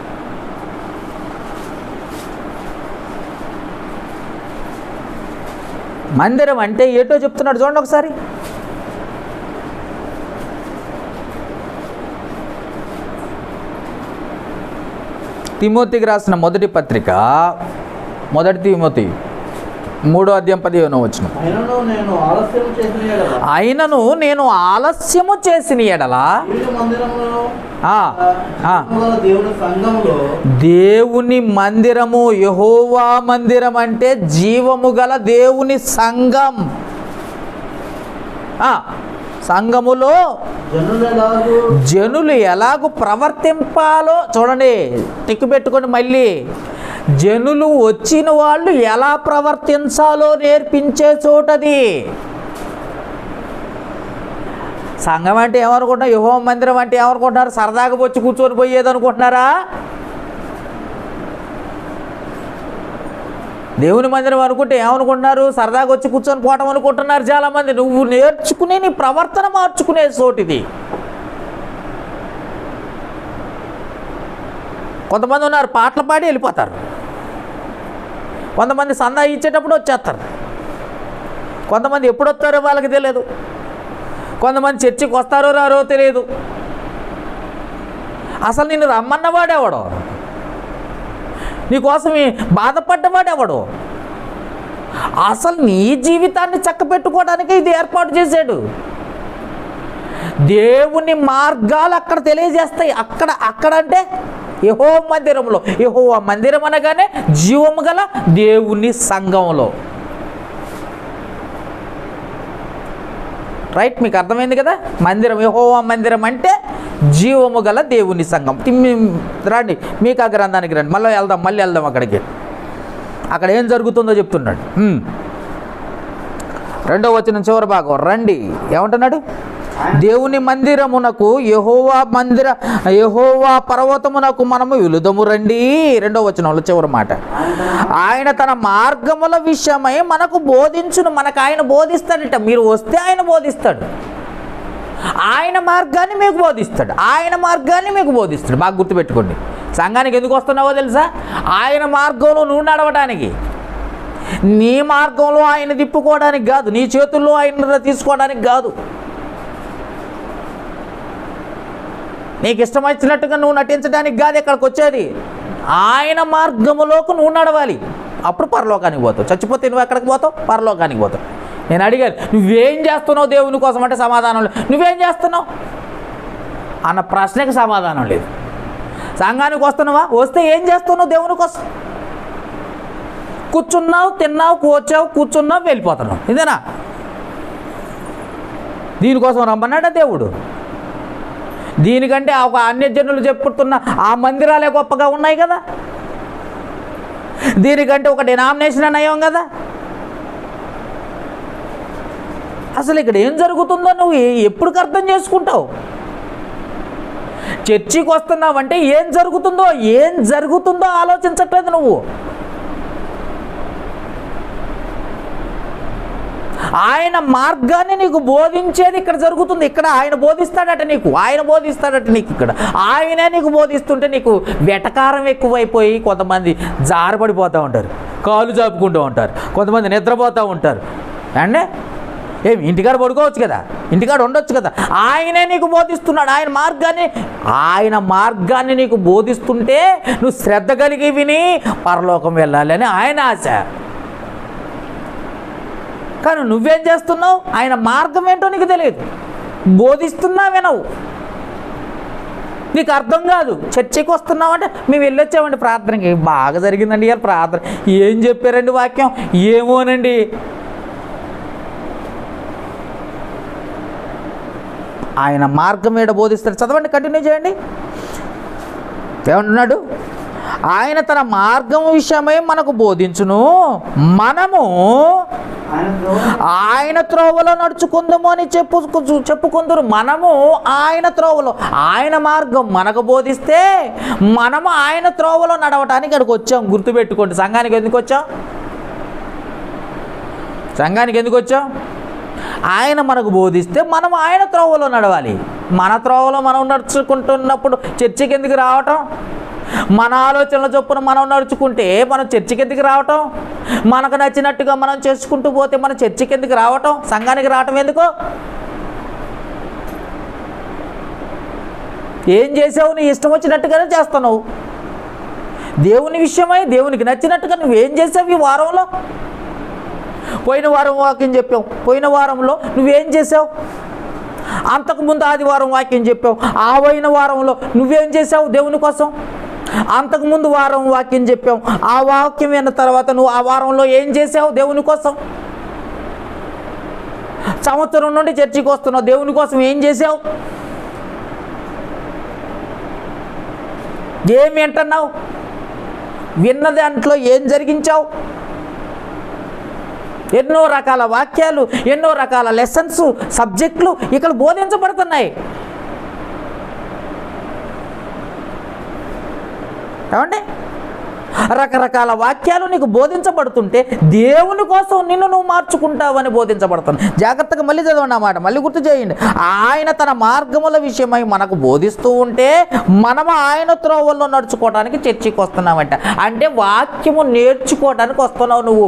మందిరం అంటే ఏంటో చెప్తున్నాడు చూడండి ఒకసారి తిమోతికి రాసిన మొదటి పత్రిక మొదటి తిమోతి మూడో అధ్యాయం పదిహేనో వచ్చిన అయినను నేను ఆలస్యం చేసిన ఎడల అయినను నేను ఆలస్యము చేసిన ఎడలా దేవుని మందిరములో ఆ, ఆ, జీవముగల దేవుని సంఘములో దేవుని మందిరము యహోవా మందిరం అంటే జీవము గల దేవుని సంఘం ఆ, సంఘములో జనులు ఎలాగూ జనులు ఎలాగూ ప్రవర్తింపాలో చూడండి టిక్కు పెట్టుకొని మళ్ళీ జనులు వచ్చిన వాళ్ళు ఎలా ప్రవర్తించాలో నేర్పించే చోటది సంఘం అంటే ఏమనుకుంటున్నారు యుహో మందిరం అంటే ఏమనుకుంటున్నారు సరదాగా వచ్చి కూర్చొని పోయేది అనుకుంటున్నారా దేవుని మందిరం అనుకుంటే ఏమనుకుంటున్నారు సరదాగా వచ్చి కూర్చొని పోవటం అనుకుంటున్నారు చాలామంది నువ్వు నేర్చుకుని నీ ప్రవర్తన మార్చుకునే చోటిది కొంతమంది ఉన్నారు పాటలు పాడి వెళ్ళిపోతారు కొంతమంది సందా ఇచ్చేటప్పుడు వచ్చేస్తారు కొంతమంది ఎప్పుడు వస్తారో వాళ్ళకి తెలియదు కొంతమంది చర్చికి వస్తారో రారో తెలియదు అసలు నిన్ను రమ్మన్నవాడేవాడు నీకోసం ఈ బాధపడ్డవాడెవడు అసలు నీ జీవితాన్ని చక్కబెట్టుకోవడానికి ఇది ఏర్పాటు చేశాడు దేవుని మార్గాలు అక్కడ తెలియజేస్తాయి అక్కడ అక్కడ అంటే యహో మందిరంలో యహో మందిరం అనగానే జీవము గల దేవుని సంఘంలో రైట్ మీకు అర్థమైంది కదా మందిరం యహోవా మందిరం అంటే జీవము గల దేవుని సంఘం తిమ్మి రండి మీకు ఆ గ్రంథానికి రండి మళ్ళీ వెళ్దాం మళ్ళీ వెళ్దాం అక్కడికి అక్కడ ఏం జరుగుతుందో చెప్తున్నాడు హ్మ్. రెండో వచ్చిన చివరి భాగం రండి ఏమంటున్నాడు దేవుని మందిరమునకు యహోవా మందిర యహోవా పర్వతమునకు మనము విలుదము రండి రెండో వచనంలో చివరి మాట ఆయన తన మార్గముల విషయమై మనకు బోధించును మనకు ఆయన బోధిస్తాడట మీరు వస్తే ఆయన బోధిస్తాడు ఆయన మార్గాన్ని మీకు బోధిస్తాడు ఆయన మార్గాన్ని మీకు బోధిస్తాడు బాగా గుర్తుపెట్టుకోండి సంఘానికి ఎందుకు వస్తున్నావో తెలుసా ఆయన మార్గంలో నువ్వు నడవడానికి నీ మార్గంలో ఆయన తిప్పుకోవడానికి కాదు నీ చేతుల్లో ఆయన తీసుకోవడానికి కాదు నీకు ఇష్టం వచ్చినట్టుగా నువ్వు నటించడానికి కాదు ఇక్కడికి వచ్చేది ఆయన మార్గములోకి నువ్వు నడవాలి అప్పుడు పరలోకానికి పోతావు చచ్చిపోతే నువ్వు ఎక్కడికి పోతావు పరలోకానికి పోతావు నేను అడిగాను నువ్వేం చేస్తున్నావు దేవుని కోసం అంటే సమాధానం లేదు నువ్వేం చేస్తున్నావు అన్న ప్రశ్నకి సమాధానం లేదు సంఘానికి వస్తున్నావా వస్తే ఏం చేస్తున్నావు దేవుని కోసం కూర్చున్నావు తిన్నావు కూర్చావు కూర్చున్నావు వెళ్ళిపోతున్నావు ఇదేనా దీనికోసం రమ్మన్నాడా దేవుడు దీనికంటే ఒక అన్యజనులు చెప్పుతున్న ఆ మందిరాలే గొప్పగా ఉన్నాయి కదా దీనికంటే ఒక డినామినేషన్ నయం కదా అసలు ఇక్కడ ఏం జరుగుతుందో నువ్వు ఏ- ఎప్పటికి అర్థం చేసుకుంటావు చర్చికి వస్తున్నావంటే ఏం జరుగుతుందో ఏం జరుగుతుందో ఆలోచించట్లేదు నువ్వు ఆయన మార్గాన్ని నీకు బోధించేది ఇక్కడ జరుగుతుంది ఇక్కడ ఆయన బోధిస్తాడట నీకు ఆయన బోధిస్తాడట నీకు ఇక్కడ ఆయనే నీకు బోధిస్తుంటే నీకు వెటకారం ఎక్కువైపోయి కొంతమంది జారపడిపోతూ ఉంటారు కాలు చాపుకుంటూ ఉంటారు కొంతమంది నిద్రపోతూ ఉంటారు అండి ఏమి ఇంటికాడ పడుకోవచ్చు కదా ఇంటికాడ ఉండొచ్చు కదా ఆయనే నీకు బోధిస్తున్నాడు ఆయన మార్గాన్ని ఆయన మార్గాన్ని నీకు బోధిస్తుంటే నువ్వు శ్రద్ధ కలిగి విని పరలోకం వెళ్ళాలని ఆయన ఆశ కానీ నువ్వేం చేస్తున్నావు ఆయన మార్గం ఏంటో నీకు తెలియదు బోధిస్తున్నా వినవు నీకు అర్థం కాదు చర్చికి వస్తున్నామంటే మేము వెళ్ళొచ్చామండి ప్రార్థనకి బాగా జరిగిందండి ఇవాళ ప్రార్థన ఏం చెప్పారండి వాక్యం ఏమోనండి ఆయన మార్గం మీద బోధిస్తారు చదవండి కంటిన్యూ చేయండి ఏమంటున్నాడు ఆయన తన మార్గం విషయమై మనకు బోధించును మనము ఆయన త్రోవ ఆయన త్రోవలో నడుచుకుందాము అని చెప్పు చెప్పుకుందరు మనము ఆయన త్రోవలో ఆయన మార్గం మనకు బోధిస్తే మనము ఆయన త్రోవలో నడవటానికి ఇక్కడికి వచ్చాం గుర్తుపెట్టుకోండి సంఘానికి ఎందుకు వచ్చాం సంఘానికి ఎందుకు వచ్చాం ఆయన మనకు బోధిస్తే మనం ఆయన త్రోవలో నడవాలి మన త్రోవలో మనం నడుచుకుంటున్నప్పుడు చర్చికి ఎందుకు రావటం మన ఆలోచనల చొప్పున మనం నడుచుకుంటే మనం చర్చికి ఎందుకు రావటం మనకు నచ్చినట్టుగా మనం చేసుకుంటూ పోతే మన చర్చికి ఎందుకు రావటం సంఘానికి రావటం ఎందుకు ఏం చేసావు నీ ఇష్టం వచ్చినట్టుగానే చేస్తున్నావు దేవుని విషయమై దేవునికి నచ్చినట్టుగా నువ్వేం చేసావు ఈ వారంలో పోయిన వారం వాక్యం చెప్పావు పోయిన వారంలో నువ్వేం చేసావు అంతకుముందు ఆదివారం వాక్యం చెప్పావు ఆ పోయిన వారంలో నువ్వేం చేసావు దేవుని కోసం అంతకుముందు వారం వాక్యం చెప్పావు ఆ వాక్యం విన్న తర్వాత నువ్వు ఆ వారంలో ఏం చేసావు దేవుని కోసం సంవత్సరం నుండి చర్చికి వస్తున్నావు దేవుని కోసం ఏం చేసావు ఏం వింటున్నావు విన్న దాంట్లో ఏం జరిగించావు ఎన్నో రకాల వాక్యాలు ఎన్నో రకాల లెసన్స్ సబ్జెక్టులు ఇక్కడ బోధించబడుతున్నాయి ఏమండి రకరకాల వాక్యాలు నీకు బోధించబడుతుంటే దేవుని కోసం నిన్ను నువ్వు మార్చుకుంటావని బోధించబడుతుంది జాగ్రత్తగా మళ్ళీ చదవండి అన్నమాట మళ్ళీ గుర్తు చేయండి ఆయన తన మార్గముల విషయమై మనకు బోధిస్తూ ఉంటే మనము ఆయన త్రోవల్లో నడుచుకోవడానికి చర్చికి వస్తున్నామంట అంటే వాక్యము నేర్చుకోవడానికి వస్తున్నావు నువ్వు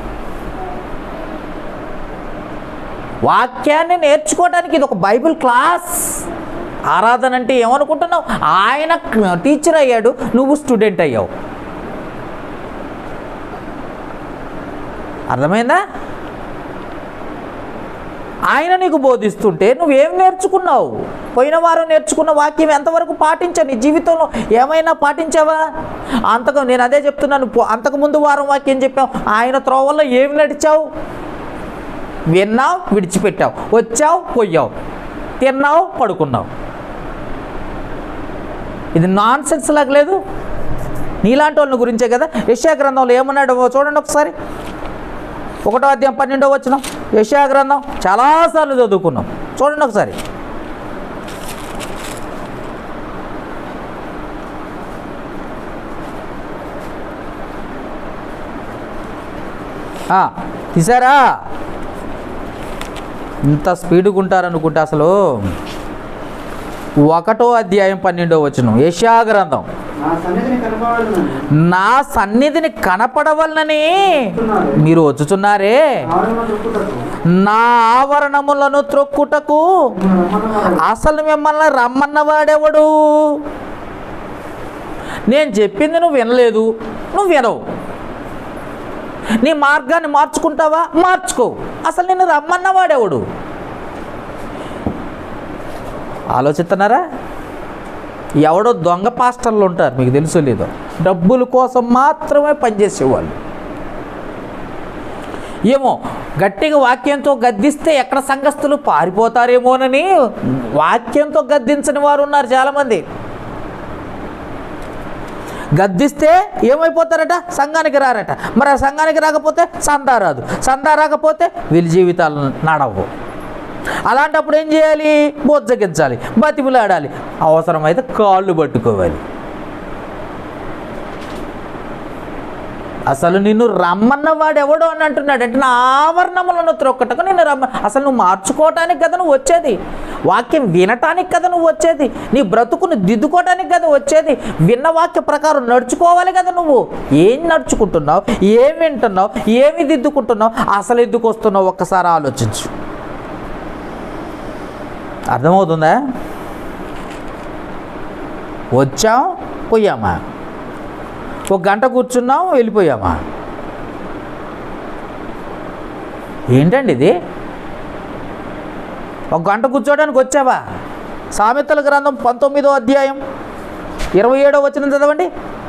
వాక్యాన్ని నేర్చుకోవడానికి ఇది ఒక బైబిల్ క్లాస్ ఆరాధన అంటే ఏమనుకుంటున్నావు ఆయన టీచర్ అయ్యాడు నువ్వు స్టూడెంట్ అయ్యావు అర్థమైందా ఆయన నీకు బోధిస్తుంటే నువ్వేం నేర్చుకున్నావు పోయిన వారం నేర్చుకున్న వాక్యం ఎంతవరకు పాటించావు నీ జీవితంలో ఏమైనా పాటించావా అంతకు నేను అదే చెప్తున్నాను పో- అంతకుముందు వారం వాక్యం చెప్పావు ఆయన త్రోవల్లో ఏమి నడిచావు విన్నావు విడిచిపెట్టావు వచ్చావు పోయావు తిన్నావు పడుకున్నావు ఇది నాన్ సెన్స్ లాగా లేదు నీలాంటి వాళ్ళని గురించే కదా యశా గ్రంథంలో ఏమన్నాడు చూడండి ఒకసారి ఒకటో అధ్యాయం పన్నెండో వచ్చిన యశా గ్రంథం చాలాసార్లు చదువుకున్నాం చూడండి ఒకసారి ఆ, తీసారా ఇంత స్పీడ్గా ఉంటారనుకుంటే అసలు ఒకటో అధ్యాయం పన్నెండో వచనం యశా గ్రంథం నా సన్నిధిని కనపడాలని నా సన్నిధిని కనపడవలనని మీరు వచ్చుచున్నారే ఆరున దుక్కుటకు నా ఆవరణములను త్రొక్కుటకు మిమ్మల్ని రమ్మన్నవాడు అసలు మిమ్మల్ని రమ్మన్నవాడెవడు నేను చెప్పింది నువ్వు వినలేదు నువ్వు వినవు నీ మార్గాన్ని మార్చుకుంటావా మార్చుకో అసలు నేను రమ్మన్నవాడెవడు ఆలోచిస్తున్నారా ఎవడో దొంగ పాస్టర్లు ఉంటారు మీకు తెలుసు లేదో డబ్బుల కోసం మాత్రమే పనిచేసేవాళ్ళు ఏమో గట్టిగా వాక్యంతో గద్దిస్తే ఎక్కడ సంఘస్థులు పారిపోతారేమోనని వాక్యంతో గద్దించని వారు ఉన్నారు చాలామంది గద్దిస్తే ఏమైపోతారట సంఘానికి రారట మరి ఆ సంఘానికి రాకపోతే సందా రాదు సందా రాకపోతే వీళ్ళ జీవితాలు నడవు అలాంటప్పుడు ఏం చేయాలి బొజ్జగించాలి బతిమిలాడాలి అవసరమైతే కాళ్ళు పట్టుకోవాలి అసలు నిన్ను రమ్మన్న వాడు ఎవడో అని అంటున్నాడు అంటే నా ఆవరణములను త్రొక్కటకు నిన్ను రమ్మ అసలు నువ్వు మార్చుకోవటానికి కదా నువ్వు వచ్చేది వాక్యం వినటానికి కదా నువ్వు వచ్చేది నీ బ్రతుకును దిద్దుకోవటానికి కదా వచ్చేది విన్న వాక్య ప్రకారం నడుచుకోవాలి కదా నువ్వు ఏం నడుచుకుంటున్నావు ఏం వింటున్నావు ఏమి దిద్దుకుంటున్నావు అసలు ఎందుకు వస్తున్నావు ఒక్కసారి ఆలోచించు అర్థమవుతుందా వచ్చాం పోయామా ఒక గంట కూర్చున్నాం వెళ్ళిపోయామా ఏంటండి ఇది ఒక గంట కూర్చోడానికి వచ్చావా సామెతల గ్రంథం పంతొమ్మిదో అధ్యాయం ఇరవై ఏడో వచ్చిన చదవండి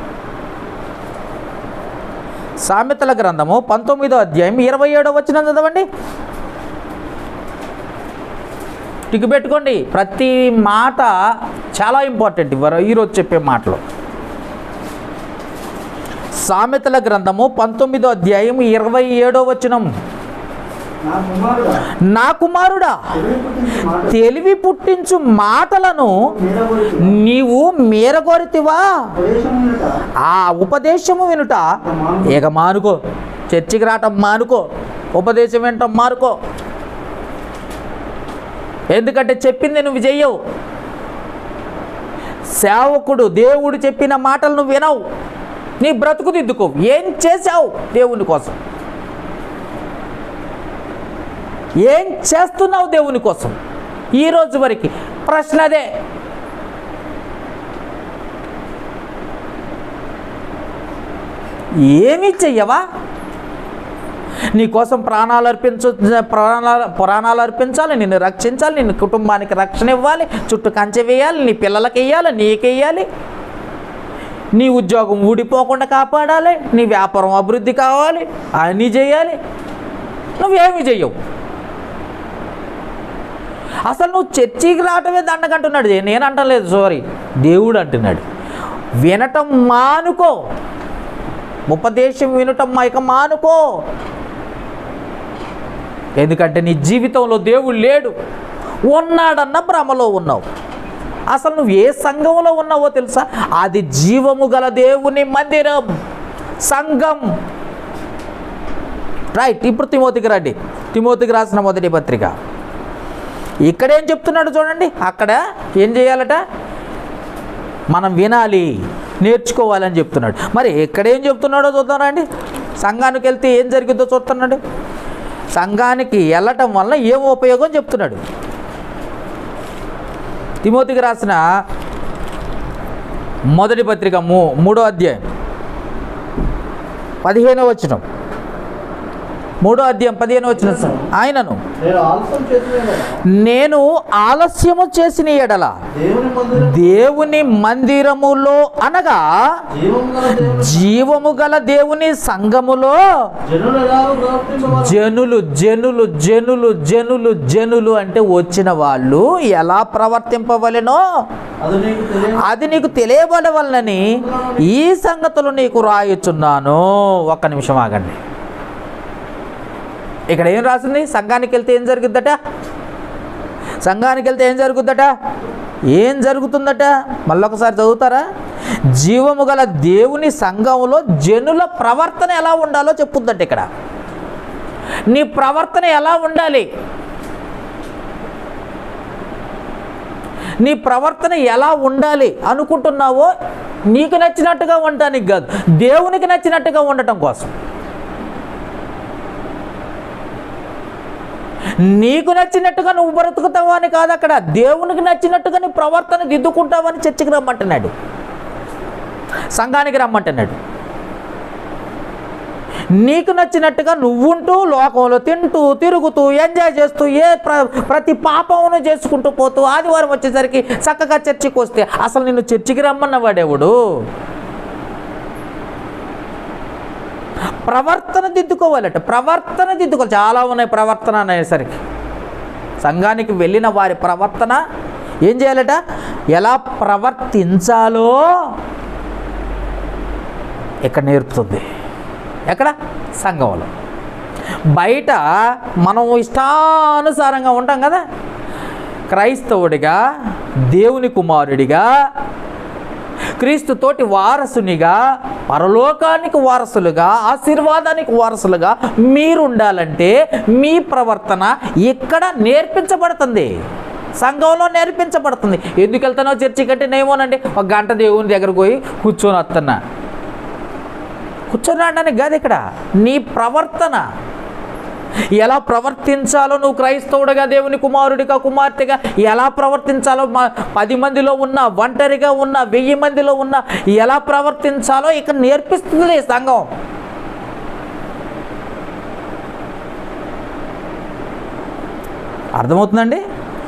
సామెతల గ్రంథము పంతొమ్మిదో అధ్యాయం ఇరవై ఏడో వచ్చిన చదవండి టిక్ పెట్టుకోండి ప్రతి మాట చాలా ఇంపార్టెంట్ ఇవ్వరు ఈరోజు చెప్పే మాటలు సామెతల గ్రంథము పంతొమ్మిదో అధ్యాయం ఇరవై ఏడో వచనం నా కుమారుడా నా కుమారుడా తెలివి పుట్టించి మాట తెలివి పుట్టించు మాటలను మీరగొరికి నీవు మీరగోరితివా ఉపదేశం వినుట ఆ ఉపదేశము వినుట ఇక మానుకో చర్చికి రావటం మానుకో ఉపదేశం వినటం మానుకో ఎందుకంటే చెప్పింది నువ్వు చెయ్యవు సేవకుడు దేవుడు చెప్పిన మాటలు నువ్వు వినవు నీ బ్రతుకు దిద్దుకో ఏం చేశావు దేవుని కోసం ఏం చేస్తున్నావు దేవుని కోసం ఈ రోజు వరకు ప్రశ్న అదే ఏమీ చెయ్యవా నీకోసం ప్రాణాలు అర్పించు ప్రాణాలు ప్రాణాలు అర్పించాలి నిన్ను రక్షించాలి నిన్ను కుటుంబానికి రక్షణ ఇవ్వాలి చుట్టూ కంచె వేయాలి నీ పిల్లలకి వేయాలి నీకు వేయాలి నీ ఉద్యోగం ఊడిపోకుండా కాపాడాలి నీ వ్యాపారం అభివృద్ధి కావాలి అన్నీ చేయాలి నువ్వేమీ చెయ్యవు అసలు నువ్వు చర్చికి రావటమే దండకంటున్నాడు నేను అంటలేదు సారీ దేవుడు అంటున్నాడు వినటం మానుకో ఉపదేశం వినటం ఇక మానుకో ఎందుకంటే నీ జీవితంలో దేవుడు లేడు ఉన్నాడన్న భ్రమలో ఉన్నావు అసలు నువ్వు ఏ సంఘంలో ఉన్నావో తెలుసా అది జీవము గల దేవుని మందిరం సంఘం రైట్ ఇప్పుడు తిమోతికి రండి తిమోతికి రాసిన మొదటి పత్రిక ఇక్కడేం చెప్తున్నాడు చూడండి అక్కడ ఏం చేయాలట మనం వినాలి నేర్చుకోవాలని చెప్తున్నాడు మరి ఎక్కడేం చెప్తున్నాడో చూద్దాం అండి సంఘానికి వెళ్తే ఏం జరిగిందో చూస్తున్నాడు సంఘానికి వెళ్ళటం వల్ల ఏం ఉపయోగం చెప్తున్నాడు తిమోతికి రాసిన మొదటి పత్రిక మూ మూడో అధ్యాయం పదిహేనో వచనం మూడో అధ్యాయం పదిహేనో వచ్చిన ఆయనను నేను ఆలస్యం చేసిన నేను ఆలస్యము చేసిన ఎడల దేవుని మందిరం దేవుని మందిరములో అనగా జీవం గల దేవుని జీవము గల దేవుని సంఘములో జనులు ఎలాగో ప్రవర్తింపవలెను. జనులు జనులు జనులు జనులు జనులు అంటే వచ్చిన వాళ్ళు ఎలా ప్రవర్తింపవలెనో అది నీకు తెలియదు అది నీకు తెలియబడవలనని ఈ సంగతులు నీకు రాయుచున్నాను ఒక్క నిమిషం ఆగండి ఇక్కడ ఏం రాసింది సంఘానికి వెళ్తే ఏం జరుగుద్దట సంఘానికి వెళ్తే ఏం జరుగుద్దట ఏం జరుగుతుందట మళ్ళొకసారి చదువుతారా జీవము గల దేవుని సంఘంలో జనుల ప్రవర్తన ఎలా ఉండాలో చెప్పుద్దట ఇక్కడ నీ ప్రవర్తన ఎలా ఉండాలి నీ ప్రవర్తన ఎలా ఉండాలి అనుకుంటున్నావో నీకు నచ్చినట్టుగా ఉండటానికి కాదు దేవునికి నచ్చినట్టుగా ఉండటం కోసం నీకు నచ్చినట్టుగా నువ్వు బ్రతుకుతావు అని కాదు అక్కడ దేవునికి నచ్చినట్టుగా నీ ప్రవర్తన దిద్దుకుంటావని చర్చికి రమ్మంటున్నాడు సంఘానికి రమ్మంటున్నాడు నీకు నచ్చినట్టుగా నువ్వుంటూ లోకంలో తింటూ తిరుగుతూ ఎంజాయ్ చేస్తూ ఏ ప్ర ప్రతి పాపమును చేసుకుంటూ పోతూ ఆదివారం వచ్చేసరికి చక్కగా చర్చికి వస్తే అసలు నిన్ను చర్చికి రమ్మన్నవాడెవడు ప్రవర్తన దిద్దుకోవాలట ప్రవర్తన దిద్దుకోవాలి చాలా ఉన్నాయి ప్రవర్తన అనేసరికి సంఘానికి వెళ్ళిన వారి ప్రవర్తన ఏం చేయాలట ఎలా ప్రవర్తించాలో ఇక్కడ నేర్పుతుంది ఎక్కడ సంఘంలో బయట మనం ఇష్టానుసారంగా ఉంటాం కదా క్రైస్తవుడిగా దేవుని కుమారుడిగా క్రీస్తుతోటి వారసునిగా పరలోకానికి వారసులుగా ఆశీర్వాదానికి వారసులుగా మీరు ఉండాలంటే మీ ప్రవర్తన ఇక్కడ నేర్పించబడుతుంది సంఘంలో నేర్పించబడుతుంది ఎందుకు వెళ్తున్నావు చర్చి కంటే నేమోనండి ఒక గంట దేవుని దగ్గరకు పోయి కూర్చొని వస్తున్నా కూర్చొని రావడానికి కాదు ఇక్కడ నీ ప్రవర్తన ఎలా ప్రవర్తించాలో నువ్వు క్రైస్తవుడిగా దేవుని కుమారుడిగా కుమార్తెగా ఎలా ప్రవర్తించాలో మా పది మందిలో ఉన్న ఒంటరిగా ఉన్న వెయ్యి మందిలో ఉన్న ఎలా ప్రవర్తించాలో ఇక్కడ నేర్పిస్తుంది ఈ సంఘం అర్థమవుతుందండి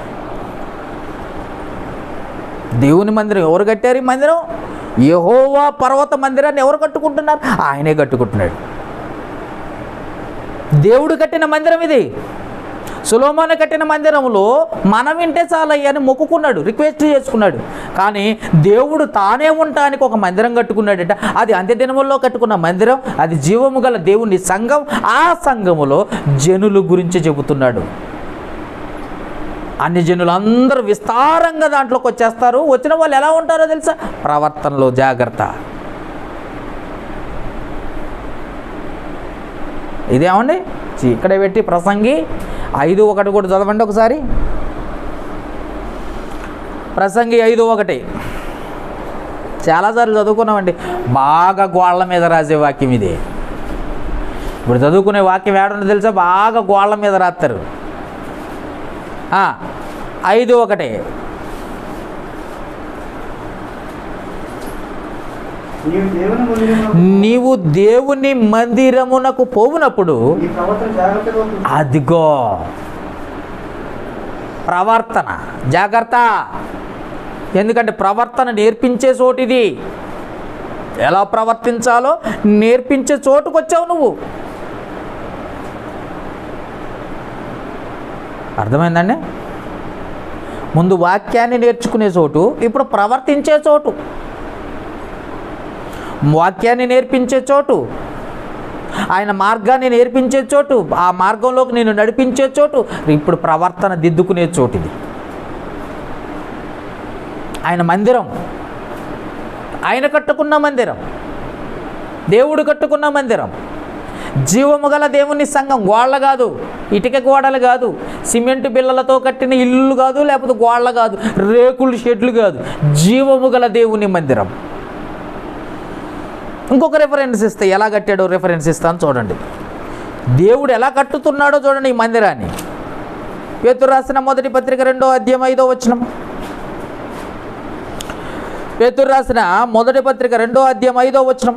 దేవుని మందిరం ఎవరు కట్టారు ఈ మందిరం యెహోవా పర్వత మందిరాన్ని ఎవరు కట్టుకుంటున్నారు ఆయనే కట్టుకుంటున్నాడు దేవుడు కట్టిన మందిరం ఇది సులోమాను కట్టిన మందిరంలో మనం వింటే చాలయ్య అని మొక్కుకున్నాడు రిక్వెస్ట్ చేసుకున్నాడు కానీ దేవుడు తానే ఉండటానికి ఒక మందిరం కట్టుకున్నాడట అది అంత్యదినముల్లో కట్టుకున్న మందిరం అది జీవము గల దేవుని సంఘం ఆ సంఘములో జనుల గురించి చెబుతున్నాడు అన్ని జనులు అందరూ విస్తారంగా దాంట్లోకి వచ్చేస్తారు వచ్చిన వాళ్ళు ఎలా ఉంటారో తెలుసా ప్రవర్తనలో జాగ్రత్త ఇదేమండి చి- ఇక్కడే పెట్టి ప్రసంగి ఐదు ఒకటి కూడా చదవండి ఒకసారి ప్రసంగి ఐదు ఒకటి చాలాసార్లు చదువుకున్నామండి బాగా గోళ్ళ మీద రాసే వాక్యం ఇది ఇప్పుడు చదువుకునే వాక్యం ఏడుందో తెలుసా బాగా గోళ్ళ మీద రాస్తారు ఆ, ఐదు ఒకటి నీవు దేవుని మందిరంలో నీవు దేవుని మందిరమునకు పోవునప్పుడు ఈ ప్రవర్తన జాగ్రత్తగా చూసుకో. అదిగో ప్రవర్తన జాగ్రత్త ఎందుకంటే ప్రవర్తన నేర్పించే చోటు ఇది ఎలా ప్రవర్తించాలో నేర్పించే చోటుకు వచ్చావు నువ్వు అర్థమైందండి ముందు వాక్యాన్ని నేర్చుకునే చోటు ఇప్పుడు ప్రవర్తించే చోటు వాక్యాన్ని నేర్పించే చోటు ఆయన మార్గాన్ని నేర్పించే చోటు ఆ మార్గంలోకి నేను నడిపించే చోటు ఇప్పుడు ప్రవర్తన దిద్దుకునే చోటు ఇది ఆయన మందిరం ఆయన కట్టుకున్న మందిరం దేవుడు కట్టుకున్న మందిరం జీవము గల దేవుని సంఘం గోళ్ళ కాదు ఇటుక గోడలు కాదు సిమెంట్ బిళ్ళలతో కట్టిన ఇల్లు కాదు లేకపోతే గోళ్ళ కాదు రేకులు షెడ్లు కాదు జీవము గల దేవుని మందిరం ఇంకొక రెఫరెన్స్ ఇస్తే ఎలా కట్టాడో రెఫరెన్స్ ఇస్తాను చూడండి దేవుడు ఎలా కట్టుతున్నాడో చూడండి ఈ మందిరాన్ని పేతురు రాసిన మొదటి పత్రిక రెండో అధ్యాయం ఐదో వచనం పేతురు రాసిన మొదటి పత్రిక రెండో అధ్యాయం ఐదో వచనం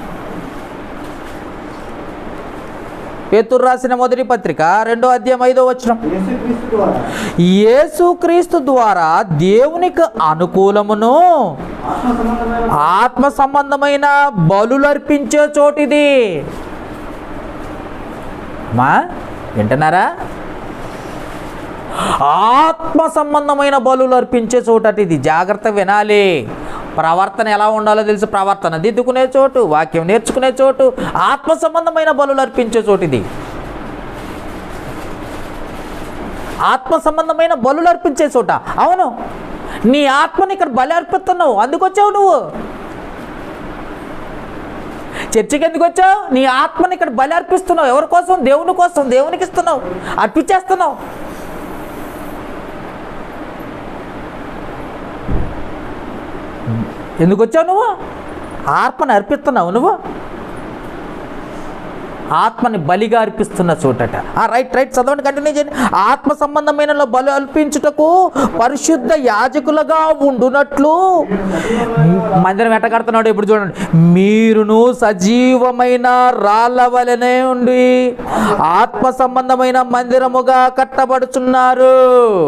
పేతురు రాసిన మొదటి పత్రిక రెండో అధ్యాయం ఐదో వచనం యేసుక్రీస్తు ద్వారా యేసుక్రీస్తు ద్వారా దేవునికి అనుకూలమును ఆత్మ సంబంధమైన ఆత్మ సంబంధమైన బలులు అర్పించే చోటిది మా వింటున్నారా ఆత్మ సంబంధమైన బలులు అర్పించే చోటటి ఇది జాగ్రత్త వినాలి ప్రవర్తన ఎలా ఉండాలో తెలుసు ప్రవర్తన దిద్దుకునే చోటు వాక్యం నేర్చుకునే చోటు ఆత్మ సంబంధమైన బలులు అర్పించే చోటు ఇది ఆత్మ సంబంధమైన బలులు అర్పించే చోట అవును నీ ఆత్మని ఇక్కడ బలి అర్పిస్తున్నావు అందుకొచ్చావు నువ్వు చర్చికి ఎందుకు వచ్చావు నీ ఆత్మని ఇక్కడ బలి అర్పిస్తున్నావు ఎవరి కోసం దేవుని కోసం దేవునికి ఇస్తున్నావు అర్పించేస్తున్నావు ఎందుకు వచ్చావు నువ్వు ఆత్మని అర్పిస్తున్నావు నువ్వు ఆత్మని బలిగా అర్పిస్తున్న చోటట ఆ రైట్ రైట్ చదవండి కంటిన్యూ చేయండి ఆత్మ సంబంధమైన బలి అర్పించుటకు పరిశుద్ధ యాజకులుగా ఉండునట్లు మందిరం ఎట్ట కడుతున్నాడు ఇప్పుడు చూడండి మీరును సజీవమైన రాళ్ళ వలనే ఉండి ఆత్మ సంబంధమైన మందిరముగా కట్టబడుచున్నారు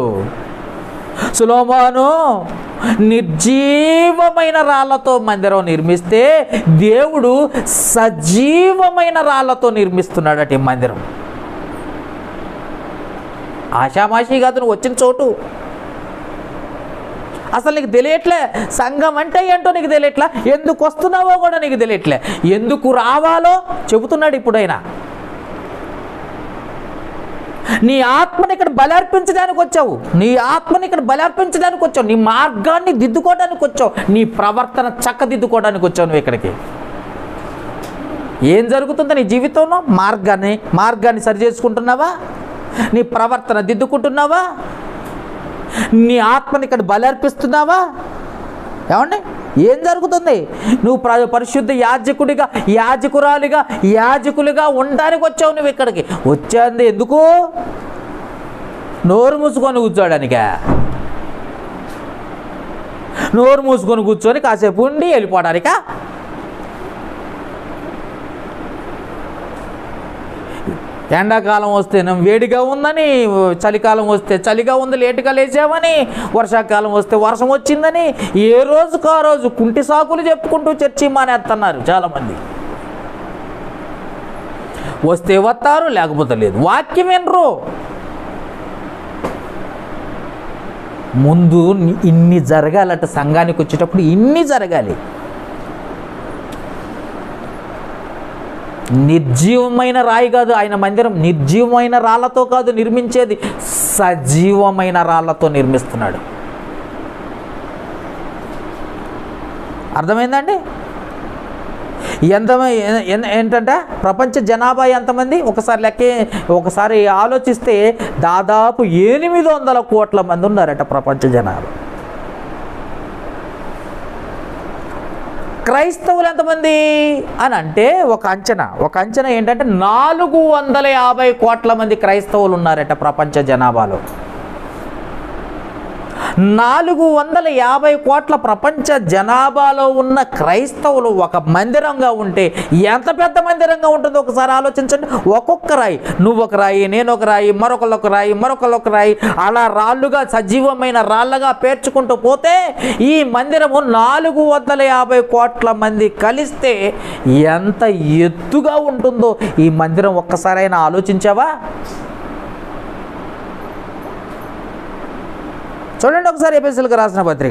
సులోమాను నిర్జీవమైన రాళ్లతో మందిరం నిర్మిస్తే దేవుడు సజీవమైన రాళ్లతో నిర్మిస్తున్నాడట ఈ మందిరం ఆషామాషి కాదు నువ్వు వచ్చిన చోటు అసలు నీకు తెలియట్లే సంఘం అంటే ఏంటో నీకు తెలియట్లే ఎందుకు వస్తున్నావో కూడా నీకు తెలియట్లే ఎందుకు రావాలో చెబుతున్నాడు ఇప్పుడైనా నీ ఆత్మని ఇక్కడ బలర్పించడానికి వచ్చావు నీ ఆత్మని ఇక్కడ బలర్పించడానికి వచ్చావు నీ మార్గాన్ని దిద్దుకోవడానికి వచ్చావు నీ ప్రవర్తన చక్కదిద్దుకోవడానికి వచ్చావు నువ్వు ఇక్కడికి ఏం జరుగుతుందో నీ జీవితంలో మార్గాన్ని మార్గాన్ని సరి చేసుకుంటున్నావా నీ ప్రవర్తన దిద్దుకుంటున్నావా నీ ఆత్మని ఇక్కడ బలర్పిస్తున్నావా ఏమండి ఏం జరుగుతుంది నువ్వు ప్ర పరిశుద్ధ యాజకుడిగా యాజకురాలిగా యాజకులుగా ఉండడానికి వచ్చావు నువ్వు ఇక్కడికి వచ్చేంది ఎందుకు నోరు మూసుకొని కూర్చోడానికా నోరు మూసుకొని కూర్చొని కాసేపు ఉండి వెళ్ళిపోవడానికా ఎండాకాలం వస్తేనేమో వేడిగా ఉందని చలికాలం వస్తే చలిగా ఉంది లేటుగా లేచామని వర్షాకాలం వస్తే వర్షం వచ్చిందని ఏ రోజుకు ఆ రోజు కుంటి సాకులు చెప్పుకుంటూ చర్చి మానేస్తున్నారు చాలామంది వస్తే వస్తారు లేకపోతే లేదు వాక్యం వినరు ముందు ఇన్ని జరగాలట సంఘానికి వచ్చేటప్పుడు ఇన్ని జరగాలి నిర్జీవమైన రాయి కాదు ఆయన మందిరం నిర్జీవమైన రాళ్లతో కాదు నిర్మించేది సజీవమైన రాళ్లతో నిర్మిస్తున్నాడు అర్థమైందండి ఎంత ఏంటంటే ప్రపంచ జనాభా ఎంతమంది ఒకసారి లెక్కే ఒకసారి ఆలోచిస్తే దాదాపు ఎనిమిది వందల కోట్ల మంది ఉన్నారట ప్రపంచ జనాభా క్రైస్తవులు ఎంతమంది అని అంటే ఒక అంచనా ఒక అంచనా ఏంటంటే నాలుగు వందల యాభై కోట్ల మంది క్రైస్తవులు ఉన్నారట ప్రపంచ జనాభాలో నాలుగు వందల యాభై కోట్ల ప్రపంచ జనాభాలో ఉన్న క్రైస్తవులు ఒక మందిరంగా ఉంటే ఎంత పెద్ద మందిరంగా ఉంటుందో ఒకసారి ఆలోచించండి ఒక్కొక్క రాయి నువ్వు ఒక రాయి నేను ఒక రాయి మరొకళ్ళు ఒక రాయి మరొకళ్ళు ఒక రాయి అలా రాళ్ళుగా సజీవమైన రాళ్ళగా పేర్చుకుంటూ పోతే ఈ మందిరము నాలుగు వందల యాభై కోట్ల మంది కలిస్తే ఎంత ఎత్తుగా ఉంటుందో ఈ మందిరం ఒక్కసారైనా ఆలోచించావా చూడండి ఒకసారి ఎపిఎస్ఎల్కి రాసిన పత్రిక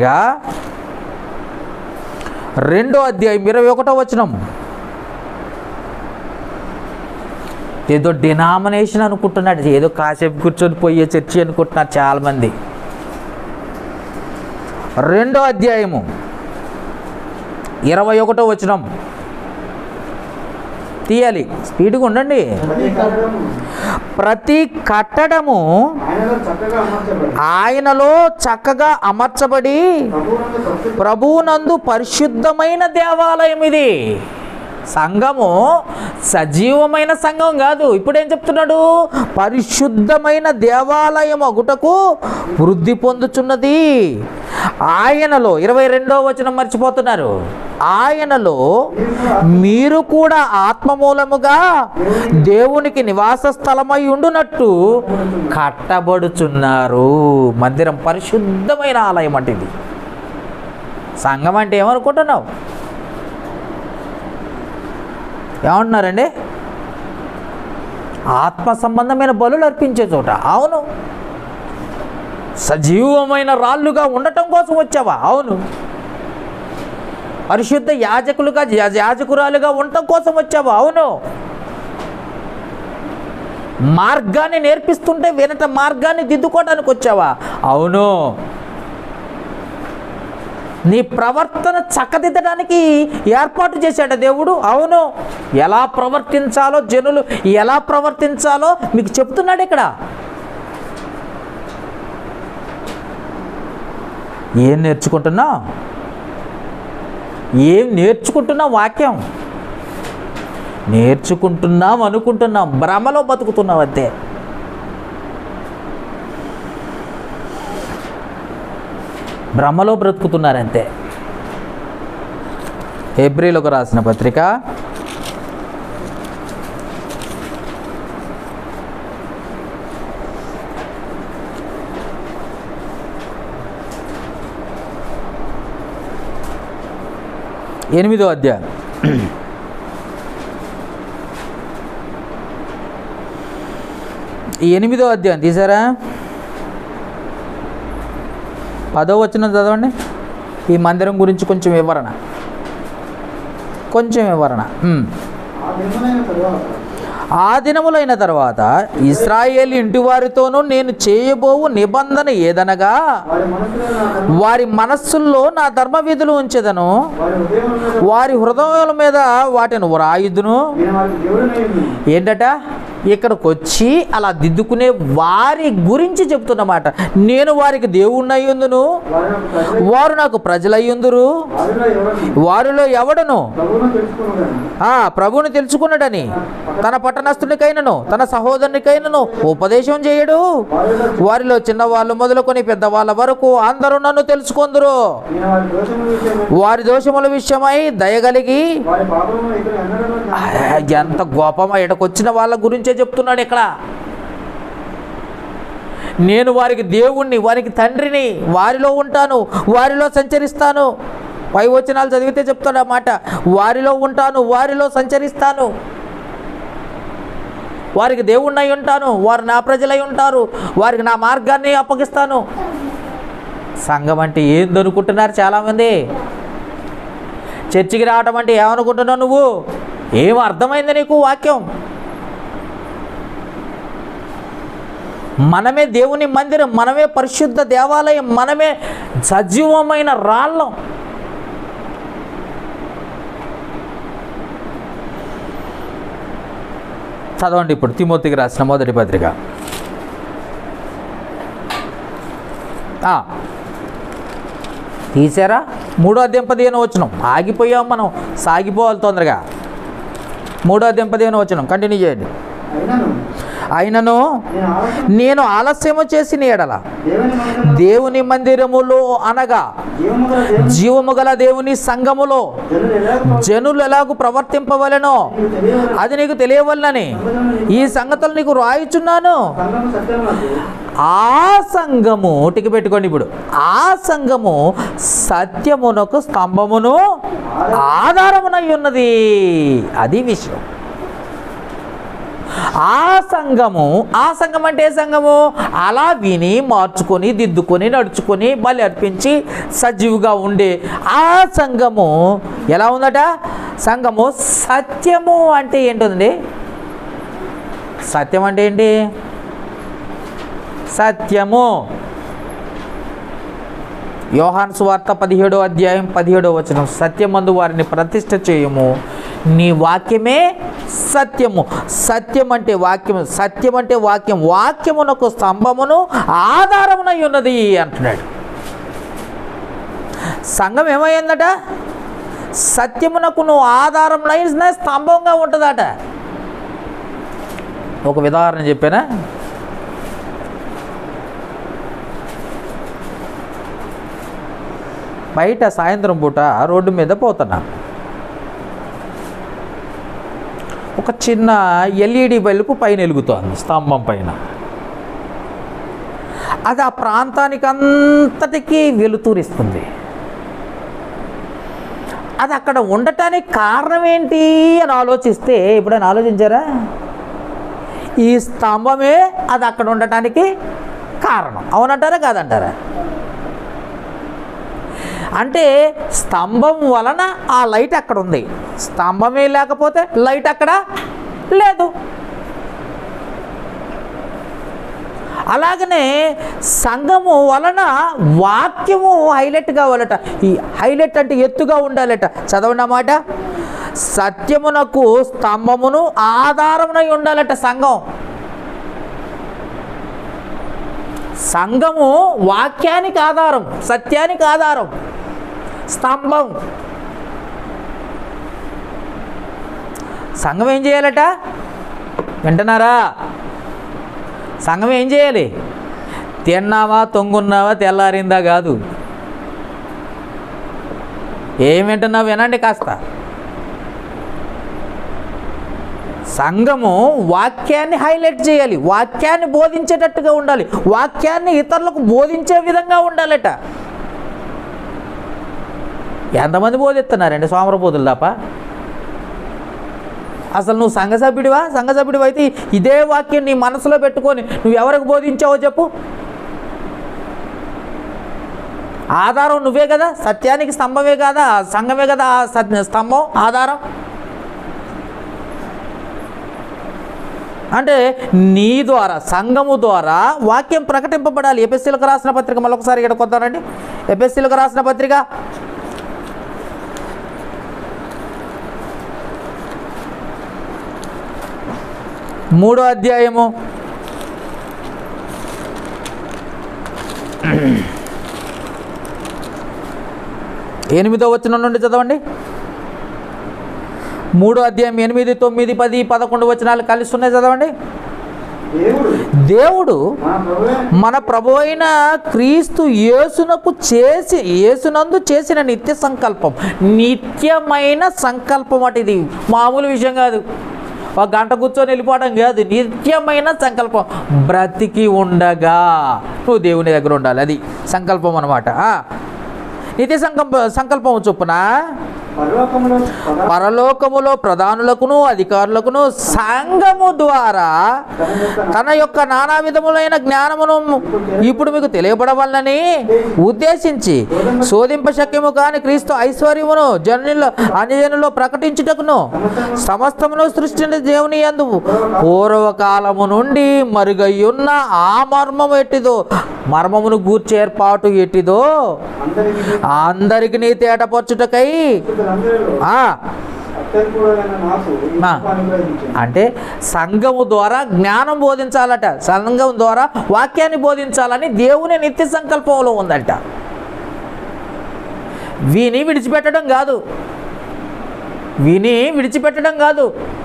రెండో అధ్యాయం ఇరవై ఒకటో వచనం ఏదో డినామినేషన్ అనుకుంటున్నాడు ఏదో కాసేపు కూర్చొని పోయే చర్చి అనుకుంటున్నారు చాలామంది రెండో అధ్యాయము ఇరవై ఒకటో వచనం తీయాలి స్పీడ్గా ఉండండి ప్రతి కట్టడము ప్రతి కట్టడము ఆయనలో చక్కగా అమర్చబడి ఆయనలో చక్కగా అమర్చబడి ప్రభువునందు పరిశుద్ధ ప్రభువునందు పరిశుద్ధమైన దేవాలయం ఇది సంఘము సజీవమైన సంఘం కాదు ఇప్పుడు ఏం చెప్తున్నాడు పరిశుద్ధమైన దేవాలయం అగుటకు వృద్ధి పొందుచున్నది ఆయనలో ఇరవై రెండో వచనం మర్చిపోతున్నారు ఆయనలో మీరు కూడా ఆత్మమూలముగా దేవునికి నివాస స్థలమై ఉండునట్టు కట్టబడుచున్నారు మందిరం పరిశుద్ధమైన ఆలయం అంటే ఇది సంఘం అంటే ఏమనుకుంటున్నావు ఏమంటున్నారండి ఆత్మ సంబంధమైన బలులు అర్పించే చోట అవును సజీవమైన రాళ్ళుగా ఉండటం కోసం వచ్చావా అవును పరిశుద్ధ యాజకులుగా యా- యాజకురాలుగా ఉండటం కోసం వచ్చావా అవును మార్గాన్ని నేర్పిస్తుంటే వినట మార్గాన్ని దిద్దుకోవడానికి వచ్చావా అవును నీ ప్రవర్తన చక్కదిద్దడానికి ఏర్పాటు చేశాడు దేవుడు అవును ఎలా ప్రవర్తించాలో జనులు ఎలా ప్రవర్తించాలో మీకు చెప్తున్నాడు ఇక్కడ ఏం నేర్చుకుంటున్నావు ఏం నేర్చుకుంటున్నావు వాక్యం నేర్చుకుంటున్నాం అనుకుంటున్నాం భ్రమలో బతుకుతున్నావు అంతే భ్రమలో బ్రతుకుతున్నారంతే ఏప్రిల్కు రాసిన పత్రిక ఎనిమిదో అధ్యాయం ఈ ఎనిమిదో అధ్యాయం తీసారా పదో వచ్చిన చదవండి ఈ మందిరం గురించి కొంచెం వివరణ కొంచెం వివరణ ఉమ్. ఆ దినమునైన తరువాత ఆ దినములైన తర్వాత ఇస్రాయేల్ ఇంటి వారితోనూ నేను చేయబోవు నిబంధన ఏదనగా వారి మనసులో నా ధర్మ- వారి మనస్సుల్లో నా ధర్మ విధులు ఉంచెదను వారి హృదయం మీద వారి హృదయముల మీద వాటిని వ్రాయుదును నేను వారికి దేవుడనై ఉన్నాను. ఏంటట ఇక్కడికి వచ్చి అలా దిద్దుకునే వారి గురించి చెప్తున్నమాట నేను వారికి దేవుణ్ణయ్యుందును వారు నాకు ప్రజలై వారు నాకు ప్రజలయ్యుందురు వారిలో ఎవరిని వారిలో ఎవడను ప్రభువును తెలుసుకున్నాను ఆ ప్రభువుని తెలుసుకున్నాడని తన పట్టణస్థునికైనను తన సహోదరునికైనను ఉపదేశం చేయడు వారిలో చిన్నవాళ్ళు మొదలుకొని పెద్దవాళ్ళ వరకు అందరూ నన్ను తెలుసుకొందురు నేను వారి దోషముల విషయమై వారి దోషముల విషయమై దయగలిగి వారి పాపమును ఇతరు ఎన్నడూ ఆ, ఎంత గోపమా ఇక్కడికి వచ్చిన వాళ్ళ గురించి గురించే చెప్తున్నాడు ఇక్కడ నేను వారికి దేవుణ్ణి వారికి తండ్రిని వారిలో ఉంటాను వారిలో సంచరిస్తాను పై వచనాలు చదివితే చెప్తాడు ఆ మాట వారిలో ఉంటాను వారిలో సంచరిస్తాను వారికి దేవుణ్ణి ఉంటాను వారు నా ప్రజలై ఉంటారు వారికి నా మార్గాన్ని అప్పగిస్తాను సంఘం అంటే ఏందనుకుంటున్నారు చాలామంది చర్చికి రావటం అంటే ఏమనుకుంటున్నావు నువ్వు ఏం అర్థమైంది నీకు వాక్యం మనమే దేవుని మందిరం మనమే పరిశుద్ధ దేవాలయం మనమే సజీవమైన రాళ్ళం చదవండి ఇప్పుడు తిమోతికి రాసిన మొదటి పత్రిక ఆ. తీసారా మూడో అధ్యాయం పదిహేను వచ్చినాం ఆగిపోయాం మనం సాగిపోవాలి తొందరగా మూడో అధ్యాయం పదిహేను వచ్చినాం కంటిన్యూ చేయండి అయినను అయినను నేను ఆలోచన నేను ఆలస్యము చేసిన ఎడల దేవుని మందిరము దేవుని మందిరములో అనగా జీవము గల దేవుని జీవము గల దేవుని సంఘములో జనులు ఎలాగో జనులు ఎలాగూ ప్రవర్తింపవలెనో నీకు తెలియవలెను. అది నీకు తెలియవల్లని ఈ సంగతులు నీకు రాయిచున్నాను సంఘము సత్యమునకు ఆ సంఘము టికి పెట్టుకోండి ఇప్పుడు ఆ సంఘము సత్యమునకు స్తంభమును ఆధారమునై ఉన్నది అది విషయం ఆ సంఘము ఆ సంఘం అంటే ఏ సంఘము అలా విని మార్చుకొని దిద్దుకొని నడుచుకొని బలి అర్పించి సజీవుగా ఉండే ఆ సంఘము ఎలా ఉందట సంఘము సత్యము అంటే ఏంటుంది సత్యం అంటే ఏంటి సత్యము యోహాన్ సువార్త పదిహేడో అధ్యాయం పదిహేడో వచనం సత్యమందు వారిని ప్రతిష్ఠ చేయము నీ వాక్యమే సత్యము సత్యం అంటే వాక్యము సత్యం అంటే వాక్యం వాక్యమునకు స్తంభమును ఆధారమునై ఉన్నది అంటున్నాడు సంఘం ఏమైందట సత్యమునకు నువ్వు ఆధారమునైన స్తంభంగా ఉంటుందట ఒక ఉదాహరణ చెప్పానా బయట సాయంత్రం పూట రోడ్డు మీద పోతున్నా ఒక చిన్న ఎల్ఈడి బల్బు పైన వెలుగుతోంది స్తంభం పైన అది ఆ ప్రాంతానికి అంతటికీ వెలుతురిస్తుంది అది అక్కడ ఉండటానికి కారణం ఏంటి అని ఆలోచిస్తే ఎప్పుడైనా ఆలోచించారా ఈ స్తంభమే అది అక్కడ ఉండటానికి కారణం అవునంటారా కాదంటారా అంటే స్తంభం వలన ఆ లైట్ అక్కడ ఉంది స్తంభమే లేకపోతే లైట్ అక్కడ లేదు అలాగనే సంఘము వలన వాక్యము హైలైట్ కావాలట ఈ హైలైట్ అంటే ఎత్తుగా ఉండాలట చదవండి అన్నమాట సత్యమునకు స్తంభమును ఆధారమునై ఉండాలట సంఘం సంఘము వాక్యానికి ఆధారం సత్యానికి ఆధారం స్తంభం సంఘం ఏం చేయాలట వింటున్నారా సంఘం ఏం చేయాలి తిన్నావా తొంగున్నావా తెల్లారిందా కాదు ఏం వింటున్నావు వినండి కాస్త సంఘము వాక్యాన్ని హైలైట్ చేయాలి వాక్యాన్ని బోధించేటట్టుగా ఉండాలి వాక్యాన్ని ఇతరులకు బోధించే విధంగా ఉండాలట ఎంతమంది బోధిస్తున్నారండి సోమరపోతులు తప్ప అసలు నువ్వు సంఘ సభ్యుడివా సంఘ సభ్యుడివి అయితే ఇదే వాక్యం నీ మనసులో పెట్టుకొని నువ్వు ఎవరికి బోధించావో చెప్పు ఆధారం నువ్వే కదా సత్యానికి స్తంభమే కదా సంఘమే కదా ఆ సత్- స్తంభం ఆధారం అంటే నీ ద్వారా సంఘము ద్వారా వాక్యం ప్రకటింపబడాలి ఎపిఎస్సీలకు రాసిన పత్రిక మళ్ళొకసారి ఇక్కడ కొద్దానండి ఎపిఎస్సీలకు రాసిన పత్రిక మూడో అధ్యాయము ఎనిమిదో వచ్చిన నుండి చదవండి మూడో అధ్యాయం ఎనిమిది తొమ్మిది పది పదకొండు వచనాలు కలిసి ఉన్నాయి చదవండి దేవుడు దేవుడు మన ప్రభువే మన ప్రభు అయిన క్రీస్తు యేసునకు చేసి యేసునందు చేసిన నిత్య సంకల్పం నిత్యమైన సంకల్పం అట ఇది మామూలు విషయం కాదు ఒక గంట కూర్చొని వెళ్ళిపోవడం కాదు నిత్యమైన సంకల్పం బ్రతికి ఉండగా నువ్వు దేవుని దగ్గర ఉండాలి అది సంకల్పం అనమాట నిత్య సంకల్ప సంకల్పం చొప్పున పరలోకములో పద- పరలోకములో ప్రధానులకును అధికారులకును సంఘము ద్వారా తన యొక్క నానా విధములైన జ్ఞానమును ఇప్పుడు మీకు తెలియబడవలనని ఉద్దేశించి శోధింప శక్యము కాని క్రీస్తు ఐశ్వర్యమును జనుల అన్యజనులో ప్రకటించుటకును సమస్తమును సృష్టించిన దేవుని యందు పూర్వకాలము నుండి మరుగయ్యున్న ఆ మర్మము ఎట్టిదో మర్మమును గూర్చి ఏర్పాటు ఎట్టిదో అందరికీ అందరికి నీ తేటపరచుటకై అందరిలో ఆ అత్యల్పుడైన నాకు ఈ ఆ. కృప అనుగ్రహించింది. అంటే సంఘము ద్వారా జ్ఞానం బోధించాలట సంఘం ద్వారా వాక్యాన్ని బోధించాలని దేవుని నిత్య సంకల్పంలో ఉందంట విని విడిచిపెట్టడం కాదు విని విడిచిపెట్టడం కాదు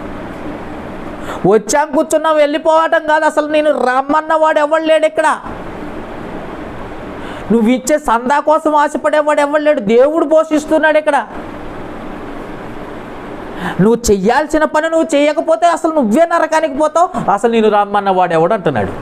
వచ్చాం కూర్చున్నాం వెళ్ళిపోవటం కాదు అసలు నేను రమ్మన్నవాడు ఎవడు లేడు ఇక్కడ నువ్వు ఇచ్చే సందా కోసం ఆశపడేవాడు ఎవడు లేడు దేవుడు పోషిస్తున్నాడు ఇక్కడ నువ్వు చెయ్యాల్సిన పని నువ్వు చేయకపోతే అసలు నువ్వే నరకానికి పోతావు అసలు నేను రమ్మన్న వాడు ఎవడు అంటున్నాడు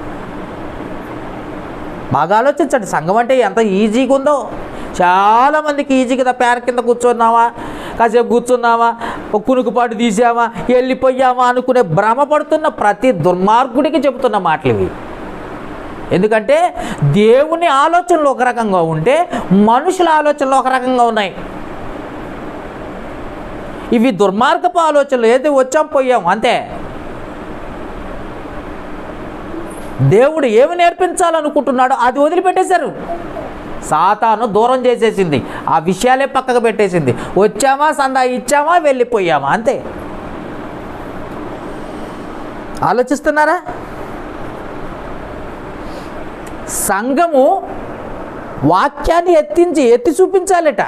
బాగా ఆలోచించండి సంఘం అంటే ఎంత ఈజీగా ఉందో చాలామందికి ఈజీగా దా పేర కింద కూర్చున్నావా కాసేపు కూర్చున్నావా ఒక కునుకుపాటు తీసావా వెళ్ళిపోయావా అనుకునే భ్రమ పడుతున్న ప్రతి దుర్మార్గుడికి చెబుతున్న మాటలు ఇవి ఎందుకంటే దేవుని ఆలోచనలు ఒక రకంగా ఉంటే మనుషుల ఆలోచనలు ఒక రకంగా ఉన్నాయి ఇవి దుర్మార్గపు ఆలోచనలు ఏది వచ్చాం పోయాం అంతే దేవుడు ఏమి నేర్పించాలనుకుంటున్నాడో అది వదిలిపెట్టేశారు సాతాను దూరం చేసేసింది ఆ విషయాలే పక్కకు పెట్టేసింది వచ్చామా సందా ఇచ్చామా వెళ్ళిపోయామా అంతే ఆలోచిస్తున్నారా సంఘము వాక్యాన్ని ఎత్తించి ఎత్తి చూపించాలట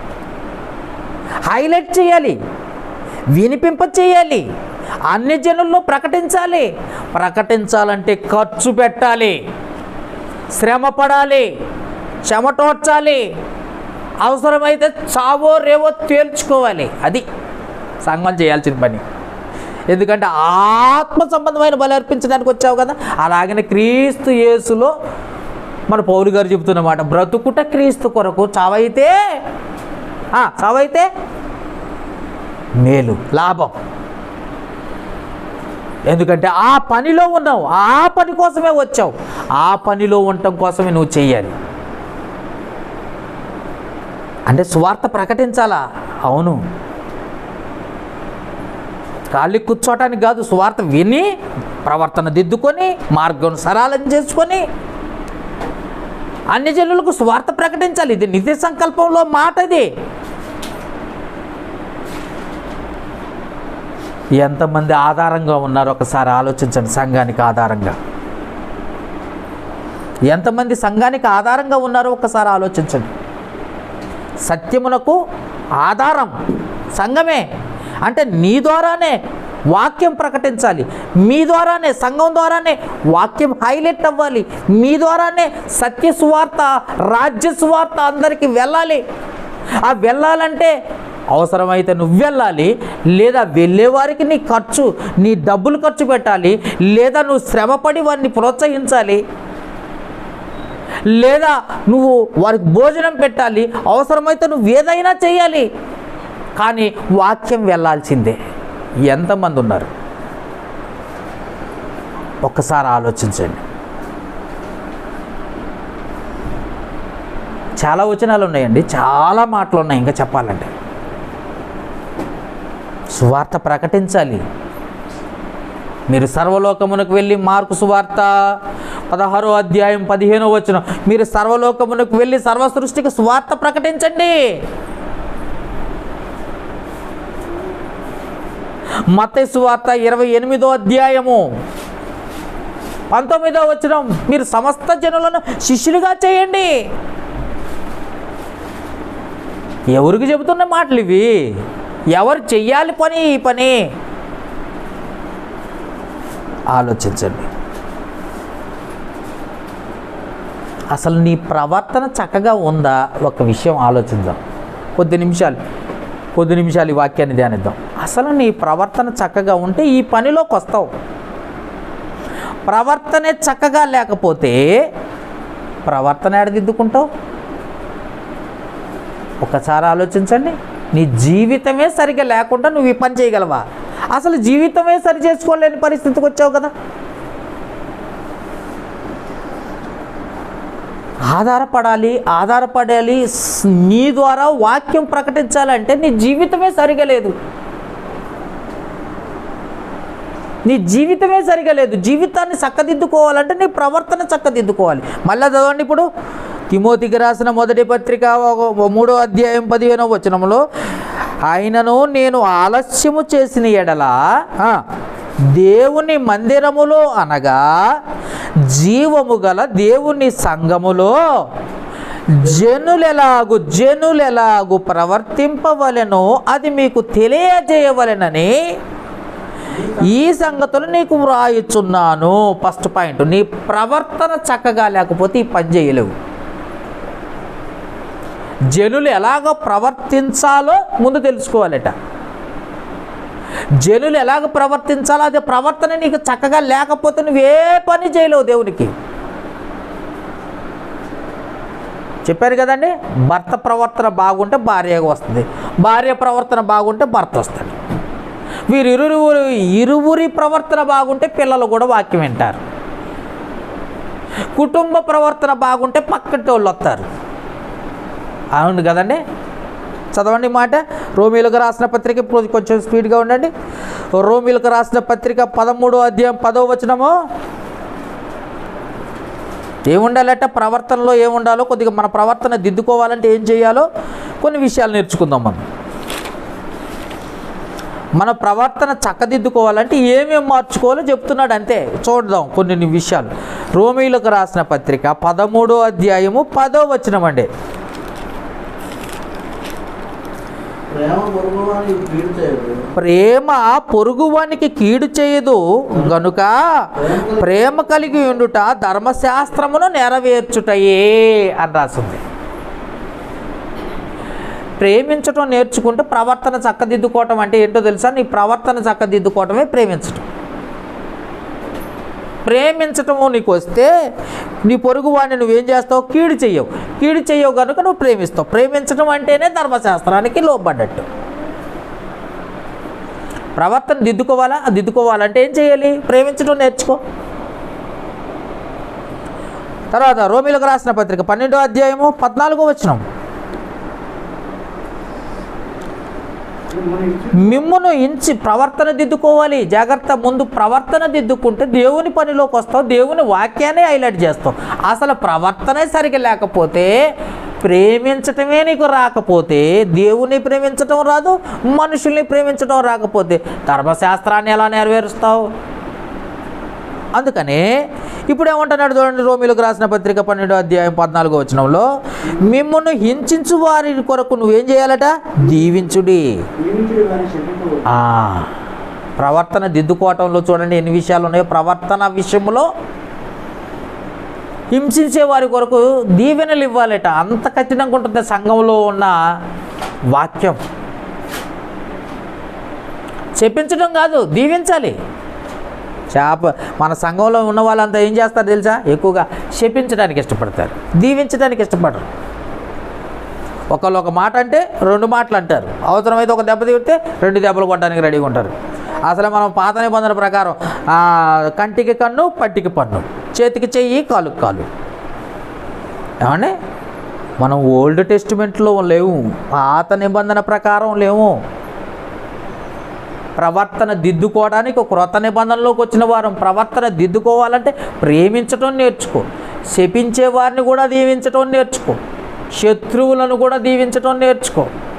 హైలైట్ చేయాలి వినిపింప చేయాలి అన్ని జనుల్లో ప్రకటించాలి ప్రకటించాలంటే ఖర్చు పెట్టాలి శ్రమ పడాలి చెమటోడ్చాలి అవసరమైతే చావో రేవో తేల్చుకోవాలి అది సంఘం చేయాల్సిన పని ఎందుకంటే ఆత్మ సంబంధమైన బలి అర్పించడానికి వచ్చావు కదా అలాగనే క్రీస్తు యేసులో మన పౌరు గారు చెబుతున్నమాట బ్రతుకుట క్రీస్తు కొరకు చావైతే ఆ, చావైతే మేలు లాభం ఎందుకంటే ఆ పనిలో ఉన్నావు ఆ పని కోసమే వచ్చావు ఆ పనిలో ఉండటం కోసమే నువ్వు చెయ్యాలి అంటే స్వార్థ ప్రకటించాలా అవును ఖాళీ కూర్చోటానికి కాదు స్వార్థ విని ప్రవర్తన దిద్దుకొని మార్గం సరళం చేసుకొని అన్ని జనులకు స్వార్థ ప్రకటించాలి ఇది నిత్య సంకల్పంలో మాట ఇది ఎంతమంది ఆధారంగా ఉన్నారు ఒకసారి ఆలోచించండి సంఘానికి ఆధారంగా ఎంతమంది సంఘానికి ఆధారంగా ఉన్నారో ఒకసారి ఆలోచించండి సత్యమునకు ఆధారం సంఘమే అంటే నీ ద్వారానే వాక్యం ప్రకటించాలి మీ ద్వారానే సంఘం ద్వారానే వాక్యం హైలైట్ అవ్వాలి మీ ద్వారానే సత్య సువార్త రాజ్య సువార్త అందరికీ వెళ్ళాలి ఆ వెళ్ళాలంటే అవసరమైతే నువ్వు వెళ్ళాలి లేదా వెళ్ళేవారికి నీ ఖర్చు నీ డబ్బులు ఖర్చు పెట్టాలి లేదా నువ్వు శ్రమపడి వారిని ప్రోత్సహించాలి లేదా నువ్వు వారికి భోజనం పెట్టాలి అవసరమైతే నువ్వు ఏదైనా చేయాలి కానీ వాక్యం వెళ్ళాల్సిందే ఎంతమంది ఉన్నారు ఒక్కసారి ఆలోచించండి చాలా వచనాలు ఉన్నాయండి చాలా మాటలు ఉన్నాయి ఇంకా చెప్పాలంటే సువార్త ప్రకటించాలి మీరు సర్వలోకమునకు వెళ్ళి మార్కు సువార్త పదహారో అధ్యాయం పదిహేనో వచ్చిన మీరు సర్వలోకమునకు వెళ్ళి సర్వ సృష్టికి సువార్త ప్రకటించండి మత సువార్త ఇరవై ఎనిమిదో అధ్యాయము పంతొమ్మిదో వచ్చిన మీరు సమస్త జనులను శిష్యులుగా చేయండి ఎవరికి చెబుతున్న మాటలు ఇవి ఎవరు చెయ్యాలి పని ఈ పని ఆలోచించండి అసలు నీ ప్రవర్తన చక్కగా ఉందా ఒక విషయం ఆలోచిద్దాం కొద్ది నిమిషాలు కొద్ది నిమిషాలు ఈ వాక్యాన్ని ధ్యానిద్దాం అసలు నీ ప్రవర్తన చక్కగా ఉంటే ఈ పనిలోకి వస్తావు ప్రవర్తనే చక్కగా లేకపోతే ప్రవర్తన ఎడదిద్దుకుంటావు ఒకసారి ఆలోచించండి నీ జీవితమే సరిగా లేకుండా నువ్వు ఈ పని చేయగలవా అసలు జీవితమే సరి చేసుకోలేని పరిస్థితికి వచ్చావు కదా ఆధారపడాలి ఆధారపడాలి స్- నీ ద్వారా వాక్యం ప్రకటించాలంటే నీ జీవితమే సరిగా లేదు నీ జీవితమే సరిగా లేదు జీవితాన్ని చక్కదిద్దుకోవాలంటే నీ ప్రవర్తన చక్కదిద్దుకోవాలి మళ్ళీ చదవండి ఇప్పుడు తిమోతికి రాసిన మొదటి పత్రిక ఒక- మూడో అధ్యాయం పదిహేనో వచనంలో ఆయనను నేను ఆలస్యము చేసిన ఎడల ఆ, దేవుని మందిరములో అనగా జీవము గల దేవుని సంఘములో జనులెలాగు జనులెలాగు ప్రవర్తింపవలెనో అది మీకు తెలియజేయవలెనని ఈ సంగతులు నీకు వ్రాయిచున్నాను ఫస్ట్ పాయింట్ నీ ప్రవర్తన చక్కగా లేకపోతే ఈ పని చేయలేవు జనులు ఎలాగ ప్రవర్తించాలో ముందు తెలుసుకోవాలట జనులు ఎలాగ ప్రవర్తించాలో అదే ప్రవర్తన నీకు చక్కగా లేకపోతే నువ్వే పని చేయలేవు దేవునికి చెప్పారు కదండి భర్త ప్రవర్తన బాగుంటే భార్య వస్తుంది భార్య ప్రవర్తన బాగుంటే భర్త వస్తాడు వీరు ఇరువురు ఇరువురి ప్రవర్తన బాగుంటే పిల్లలు కూడా వాక్యం వింటారు కుటుంబ ప్రవర్తన బాగుంటే పక్కటి వాళ్ళు వస్తారు అవును కదండి చదవండి ఈ మాట రోమిలకు రాసిన పత్రిక ఇప్పుడు కొంచెం స్పీడ్గా ఉండండి రోమిలకు రాసిన పత్రిక పదమూడో అధ్యాయం పదో వచనము ఏముండాలట ప్రవర్తనలో ఏముండాలో కొద్దిగా మన ప్రవర్తన దిద్దుకోవాలంటే ఏం చేయాలో కొన్ని విషయాలు నేర్చుకుందాం మనం మన ప్రవర్తన చక్కదిద్దుకోవాలంటే ఏమేమి మార్చుకోవాలో చెప్తున్నాడు అంతే చూద్దాం కొన్ని విషయాలు రోమిలకు రాసిన పత్రిక పదమూడో అధ్యాయము పదో వచనం అండి ప్రేమ పొరుగువాని కీడు చేయదు ప్రేమ పొరుగువానికి కీడు చేయదు గనుక ప్రేమ కలిగి ఉండుట ధర్మశాస్త్రమును నెరవేర్చుటయే అని రాసింది ప్రేమించటం నేర్చుకుంటే ప్రవర్తన చక్కదిద్దుకోవటం అంటే ఏంటో తెలుసా నీ ప్రవర్తన చక్కదిద్దుకోవటమే ప్రేమించటం ప్రేమించటము నీకు వస్తే నీ పొరుగు వాడిని నువ్వేం చేస్తావు కీడు చెయ్యవు కీడు చెయ్యవు కనుక నువ్వు ప్రేమిస్తావు ప్రేమించడం అంటేనే ధర్మశాస్త్రానికి లోబడ్డట్టు ప్రవర్తన దిద్దుకోవాలా ఆ దిద్దుకోవాలంటే ఏం చేయాలి ప్రేమించడం నేర్చుకో తర్వాత రోమిలకు రాసిన పత్రిక పన్నెండో అధ్యాయము పద్నాలుగో వచనం మన ఇచ్చి మిమ్మును ఇంచి ప్రవర్తన దిద్దుకోవాలి జాగ్రత్త ముందు ప్రవర్తన దిద్దుకుంటే దేవుని పనిలోకి వస్తావు దేవుని వాక్యాన్ని హైలైట్ చేస్తావు అసలు ప్రవర్తనే సరిగా లేకపోతే ప్రేమించటమే నీకు రాకపోతే దేవుని ప్రేమించటం రాదు మనుషుల్ని ప్రేమించటం రాకపోతే ధర్మశాస్త్రాన్ని ఎలా నెరవేరుస్తావు అందుకనే ఇప్పుడు ఏమంటున్నాడు చూడండి రోమిలకు రాసిన పత్రిక పన్నెండో అధ్యాయం పద్నాలుగో వచనంలో మిమ్మును హింసించు వారి కొరకు నువ్వేం చేయాలట దీవించుడి నియమించుడు కానీ శపించకూడదు ఆ, ప్రవర్తన దిద్దుకోవటంలో చూడండి ఎన్ని విషయాలు ఉన్నాయో ప్రవర్తన విషయంలో హింసించే వారి కొరకు దీవెనలు ఇవ్వాలట అంత కఠినంగా ఉంటుంది సంఘంలో ఉన్న వాక్యం చెప్పించడం కాదు దీవించాలి చేప మన సంఘంలో ఉన్న వాళ్ళంతా ఏం చేస్తారు తెలుసా ఎక్కువగా శపించడానికి ఇష్టపడతారు దీవించడానికి ఇష్టపడరు ఒకళ్ళు ఒక మాట అంటే రెండు మాటలు అంటారు అవసరమైతే ఒక దెబ్బ తీస్తే రెండు దెబ్బలు కొట్టడానికి రెడీగా ఉంటారు అసలు మనం పాత నిబంధన ప్రకారం ఆ, కంటికి కన్ను పట్టికి పన్ను చేతికి చెయ్యి కాలుకి కాలు ఏమండి మనం ఓల్డ్ టెస్టిమెంట్లో లేవు పాత నిబంధన ప్రకారం లేవు ప్రవర్తన దిద్దుకోవడానికి ఒక క్రొత్త నిబంధనలోకి వచ్చిన వారం ప్రవర్తన దిద్దుకోవాలంటే ప్రేమించటం నేర్చుకో శపించే వారిని కూడా దీవించటం నేర్చుకో శత్రువులను కూడా దీవించటం నేర్చుకో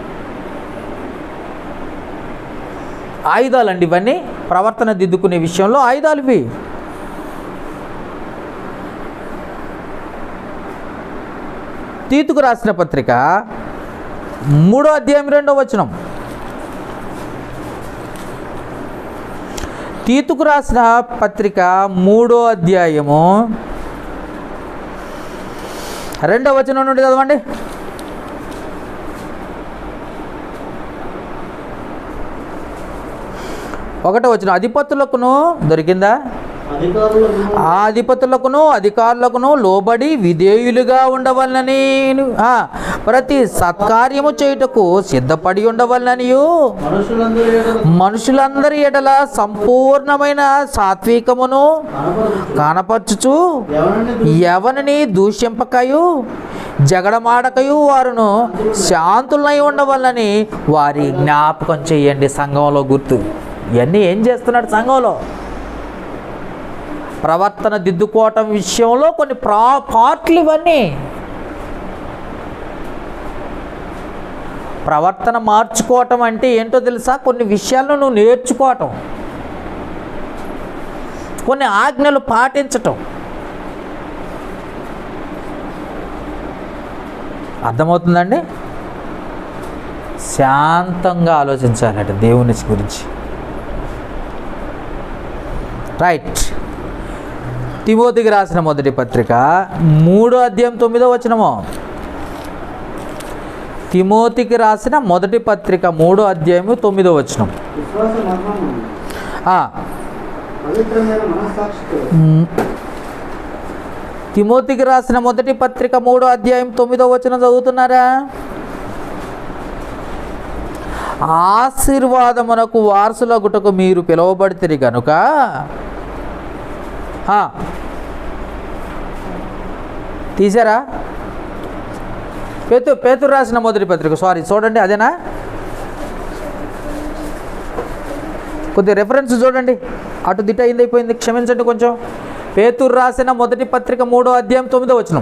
ఆయుధాలండి ఇవన్నీ ప్రవర్తన దిద్దుకునే విషయంలో ఆయుధాలు ఇవి తీతుకు రాసిన పత్రిక మూడో అధ్యాయం రెండో వచనం తీతుకు రాసిన పత్రిక మూడో అధ్యాయము రెండో వచనం నుండి చదవండి ఒకటో వచ్చిన అధిపతులకును దొరికిందా అధికారులకు ఆ అధిపతులకును అధికారులకును లోబడి విధేయులుగా ఉండవలనని ఆ, ప్రతి సత్కార్యము చేయుటకు సిద్ధపడి ఉండవలననియు మనుషులందరూ ఎదుట మనుషులందరి ఎడల సంపూర్ణమైన సాత్వికమును కనపరచు. కనపరచుచు ఎవరిని ఎవరిని దూషింపకయు జగడమాడకయు వారును శాంతులై ఉండవల్లని వారి జ్ఞాపకం చేయండి సంఘంలో గుర్తు ఇవన్నీ ఏం చేస్తున్నాడు సంఘంలో ప్రవర్తన దిద్దుకోవటం విషయంలో కొన్ని ప్రా పార్ట్లు ఇవన్నీ ప్రవర్తన మార్చుకోవటం అంటే ఏంటో తెలుసా కొన్ని విషయాలను నువ్వు నేర్చుకోవటం కొన్ని ఆజ్ఞలు పాటించటం అర్థమవుతుందండి శాంతంగా ఆలోచించాలట దేవుని గురించి రైట్ తిమోతికి రాసిన మొదటి పత్రిక మూడో అధ్యాయం తొమ్మిదో వచనము తిమోతికి రాసిన మొదటి పత్రిక మూడో అధ్యాయము తొమ్మిదో వచనం విశ్వాస మర్మము ఆ, పవిత్రమైన మనస్సాక్షితో మ్, తిమోతికి రాసిన మొదటి పత్రిక మూడో అధ్యాయం తొమ్మిదో వచనం చదువుతున్నారా ఆశీర్వాదమునకు వారసులగుటకు మీరు పిలువబడితే గనుక ఆ, తీసారా పేతు పేతురు రాసిన మొదటి పత్రిక సారీ చూడండి అదేనా కొద్దిగా రెఫరెన్స్ చూడండి అటు దిట అయింది అయిపోయింది క్షమించండి కొంచెం పేతురు రాసిన మొదటి పత్రిక మూడో అధ్యాయం తొమ్మిదో వచనం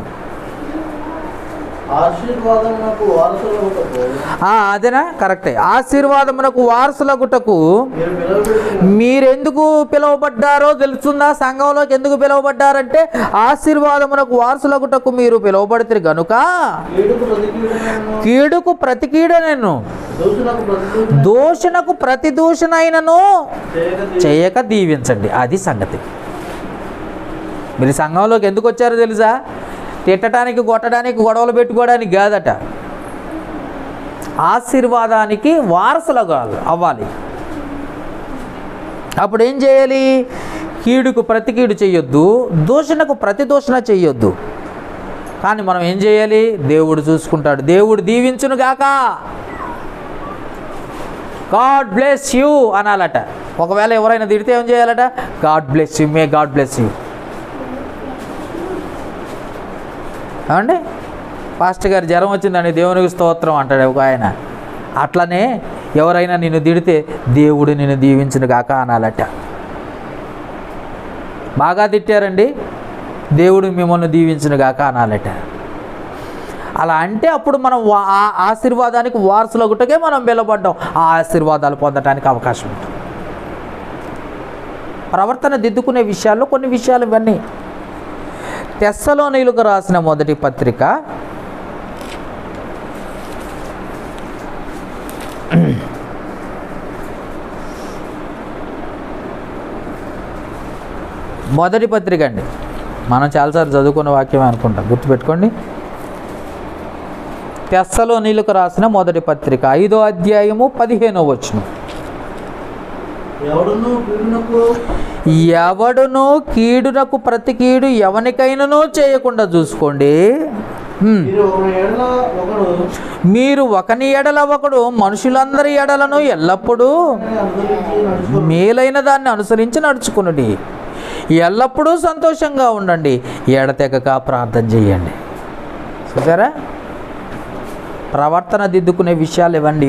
ఆశీర్వాదమునకు వారసులకు ఆ, అదేనా కరెక్టే ఆశీర్వాదమునకు వారసులగుటకు మీరు పిలువబడిన మీరెందుకు పిలువబడ్డారో తెలుస్తుందా సంఘంలోకి ఎందుకు పిలువబడ్డారంటే ఆశీర్వాదమునకు వారసులగుటకు మీరు పిలువబడితే గనుక కీడుకు ప్రతికీడనను కీడుకు ప్రతి కీడ నేను దోషులకు ప్రతిదూషణ దూషణకు ప్రతి దూషణైనను చేయక చేయక దీవించండి అది సంగతి మీరు సంఘంలోకి ఎందుకు వచ్చారో తెలుసా తిట్టడానికి కొట్టడానికి గొడవలు పెట్టుకోవడానికి కాదట ఆశీర్వాదానికి వారసులు కాదు అవ్వాలి అప్పుడు ఏం చేయాలి కీడుకు ప్రతి కీడు చేయొద్దు దూషణకు ప్రతి దూషణ చేయొద్దు కానీ మనం ఏం చేయాలి దేవుడు చూసుకుంటాడు దేవుడు దీవించును గాక గాడ్ బ్లెస్ యూ అనాలట ఒకవేళ ఎవరైనా తిడితే ఏం చేయాలట God bless you may God bless you ఏమండి పాస్టర్ గారు జ్వరం వచ్చిందండి దేవునికి స్తోత్రం అంటాడు ఒక ఆయన అట్లనే ఎవరైనా నిన్ను తిడితే దేవుడు నిన్ను దీవించును గాక అనాలట బాగా తిట్టారండి దేవుడు మిమ్మల్ని దీవించును గాక అనాలట అలా అంటే అప్పుడు మనం వా- ఆ ఆశీర్వాదానికి వారసులగుటకే మనం వెలబడ్డాం ఆ ఆశీర్వాదాలు పొందడానికి అవకాశం ఉంటుంది ప్రవర్తన దిద్దుకునే విషయాల్లో కొన్ని విషయాలు ఇవన్నీ తెస్సలోనిలకు రాసిన మొదటి పత్రిక మొదటి పత్రిక అండి మనం చాలాసార్లు చదువుకున్న వాక్యమే అనుకుంటాం గుర్తుపెట్టుకోండి తెస్సలోనిలకు రాసిన మొదటి పత్రిక ఐదో అధ్యాయము పదిహేనో వచ్చును ఎవడును కీడునకు ఎవడును కీడునకు ప్రతి కీడు ఎవనికైనానూ చేయకుండా చూసుకోండి హ్మ్. మీరు ఒక ఏళ్ళ ఒకడు మీరు ఒకని ఎడల ఒకడు మనుషులందరి ఎడలను ఎల్లప్పుడూ అనుసరించి నడుచు మేలైన దాన్ని అనుసరించి నడుచుకునుడి ఎల్లప్పుడూ సంతోషంగా ఉండండి ఎడతెగక ప్రార్థన చేయండి చూసారా ప్రవర్తన దిద్దుకునే విషయాలు ఇవ్వండి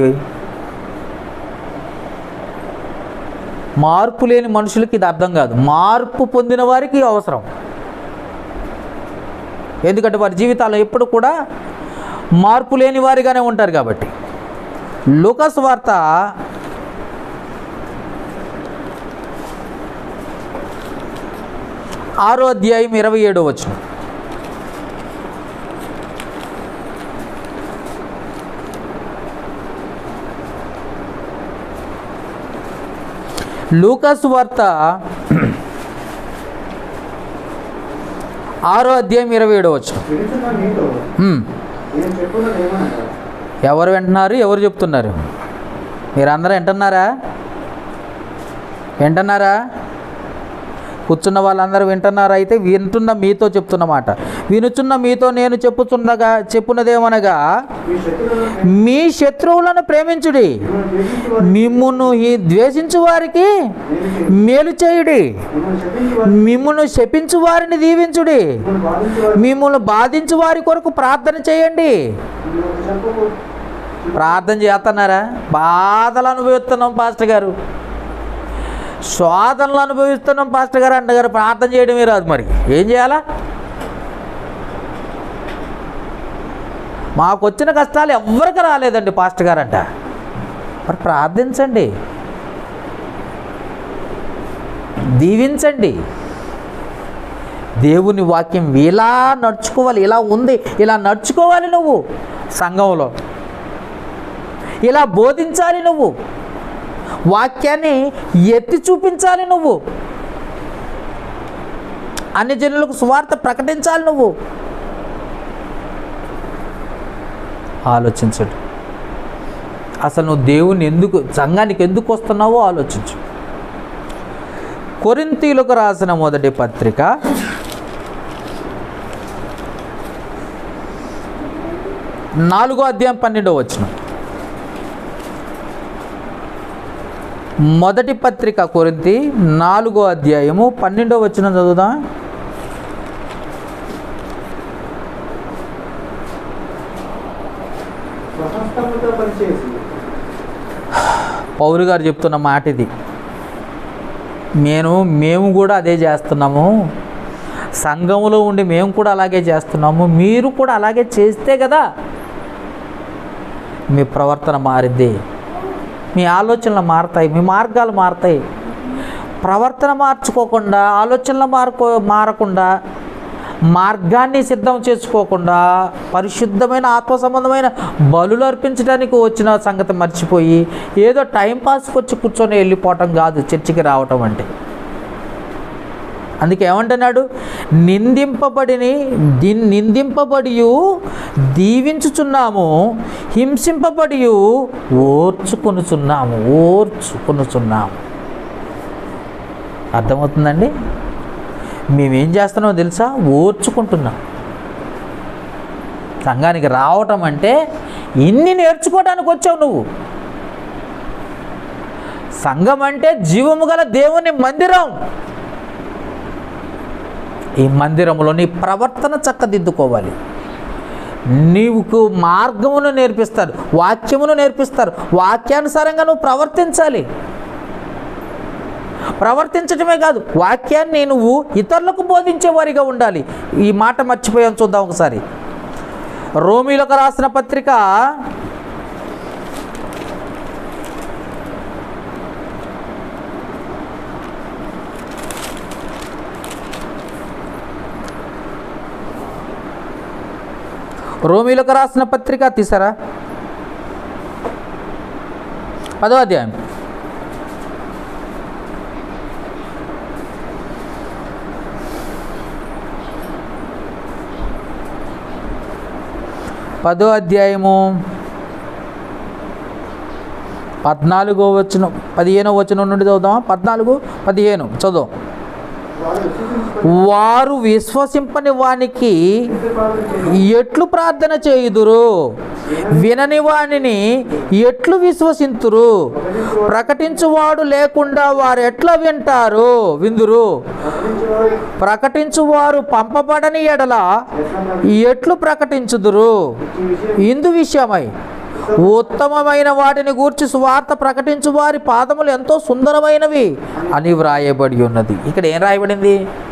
మార్పు లేని మనుషులకి ఇది అర్థం కాదు మార్పు పొందిన వారికి అవసరం ఎందుకంటే వారి జీవితాల్లో ఎప్పుడు కూడా మార్పు లేని వారిగానే ఉంటారు కాబట్టి లూకస్ వార్త ఆరో అధ్యాయం ఇరవై ఏడో వచ్చిన లూకస్ వార్త ఆరో అధ్యాయం ఇరవై ఏడో వచ్చిన విడుతున్న నీతో నేను చెప్పున్నది ఏమనగా ఎవరు వింటున్నారు ఎవరు చెప్తున్నారు మీరందరూ వింటున్నారా వింటున్నారా కూర్చున్న వాళ్ళందరూ వింటున్నారా అయితే వింటున్న మీతో చెప్తున్న మాట వినుచున్న మీతో నేను చెప్పుచున్నగా చెప్పున్నదేమనగా మీ శత్రువులను మీ శత్రువులను ప్రేమించుడి మిమ్మును ఈ ద్వేషించు వారికి మేలు చేయుడి మిమ్మల్ని శపించి వారు మిమ్మును శపించు వారిని దీవించుడి మిమ్మల్ని బాధించి వారు మిమ్మల్ని బాధించు వారి కొరకు ప్రార్థన చేయండి మిమ్మల్ని చెప్పకు ప్రార్థన చేస్తున్నారా బాధలు అనుభవిస్తున్నాం పాస్టర్ గారు శోధనలు అనుభవిస్తున్నాం పాస్టర్ గారు అంటగారు ప్రార్థన చేయడమే రాదు మరి ఏం చేయాలా మాకు వచ్చిన కష్టాలు ఎవ్వరికి రాలేదండి పాస్టర్ గారు అంట మరి ప్రార్థించండి దీవించండి దేవుని వాక్యం ఇలా నడుచుకోవాలి ఇలా ఉంది ఇలా నడుచుకోవాలి నువ్వు సంఘంలో ఇలా బోధించాలి నువ్వు వాక్యాన్ని ఎత్తి చూపించాలి నువ్వు అన్ని జనులకు సువార్త ప్రకటించాలి నువ్వు ఆలోచించడు అసలు నువ్వు దేవుని ఎందుకు సంఘానికి ఎందుకు వస్తున్నావో ఆలోచించు కొరింతీలకు రాసిన మొదటి పత్రిక నాలుగో అధ్యాయం పన్నెండో వచనం మొదటి పత్రిక కొరింతి నాలుగో అధ్యాయము పన్నెండో వచనం చదువుదాం స్వహస్తముతో పనిచేసి పౌరు గారు చెప్తున్న మాట ఇది నేను మేము కూడా అదే చేస్తున్నాము సంఘంలో ఉండి మేము కూడా అలాగే చేస్తున్నాము మీరు కూడా అలాగే చేస్తే కదా మీ ప్రవర్తన మారింది మీ ఆలోచనలు మారతాయి మీ మార్గాలు మారతాయి ప్రవర్తన మార్చుకోకుండా ఆలోచనలు మారుకో మారకుండా మార్గాన్ని సిద్ధం చేసుకోకుండా పరిశుద్ధమైన ఆత్మ సంబంధమైన బలులు అర్పించడానికి వచ్చిన సంగతి మర్చిపోయి ఏదో టైంపాస్కి వచ్చి కూర్చొని వెళ్ళిపోవటం కాదు చర్చికి రావటం అంటే అందుకే ఏమంటున్నాడు నిందింపబడిని ది- నిందింపబడి దీవించుచున్నాము హింసింపబడి ఓర్చుకొనుచున్నాము ఓర్చుకొనుచున్నాము అర్థమవుతుందండి మేమేం చేస్తున్నామో తెలుసా ఓర్చుకుంటున్నాం సంఘానికి రావటం అంటే ఇన్ని నేర్చుకోవడానికి వచ్చావు నువ్వు సంఘం అంటే జీవము గల దేవుని మందిరం ఈ మందిరంలో నీ ప్రవర్తన చక్కదిద్దుకోవాలి నీవుకు మార్గమును నేర్పిస్తారు వాక్యమును నేర్పిస్తారు వాక్యానుసారంగా నువ్వు ప్రవర్తించాలి ప్రవర్తించడమే కాదు వాక్యాన్ని నువ్వు ఇతరులకు బోధించేవారిగా ఉండాలి ఈ మాట మర్చిపోయాం చూద్దాం ఒకసారి రోమిలకు రాసిన పత్రిక రోమిలకు రాసిన పత్రిక తీసారా పదో అధ్యాయం పదో అధ్యాయము పద్నాలుగో వచనం పదిహేనో వచనం నుండి చదువుదామా పద్నాలుగు పదిహేను చదువు వారు విశ్వసించుకొని వారు విశ్వసింపని వానికి ప్రార్థన చేసి ఎట్లు ప్రార్థన చేయుదురు వినని వానిని ఎట్లు విశ్వసింతురు ప్రకటించువాడు లేకుండా వారు ఎట్లా వింటారు విందురు ప్రకటించేవారు ప్రకటించువారు పంపబడని ఎడల ఎట్లా ఎట్లు ప్రకటించుదురు ఈ విషయం ఇందు విషయమై ఉత్తమమైన వాటిని గూర్చి సువార్త ప్రకటించు వారి పాదములు ఎంతో సుందరమైనవి అని వ్రాయబడి ఉన్నది ఇక్కడ ఏం రాయబడింది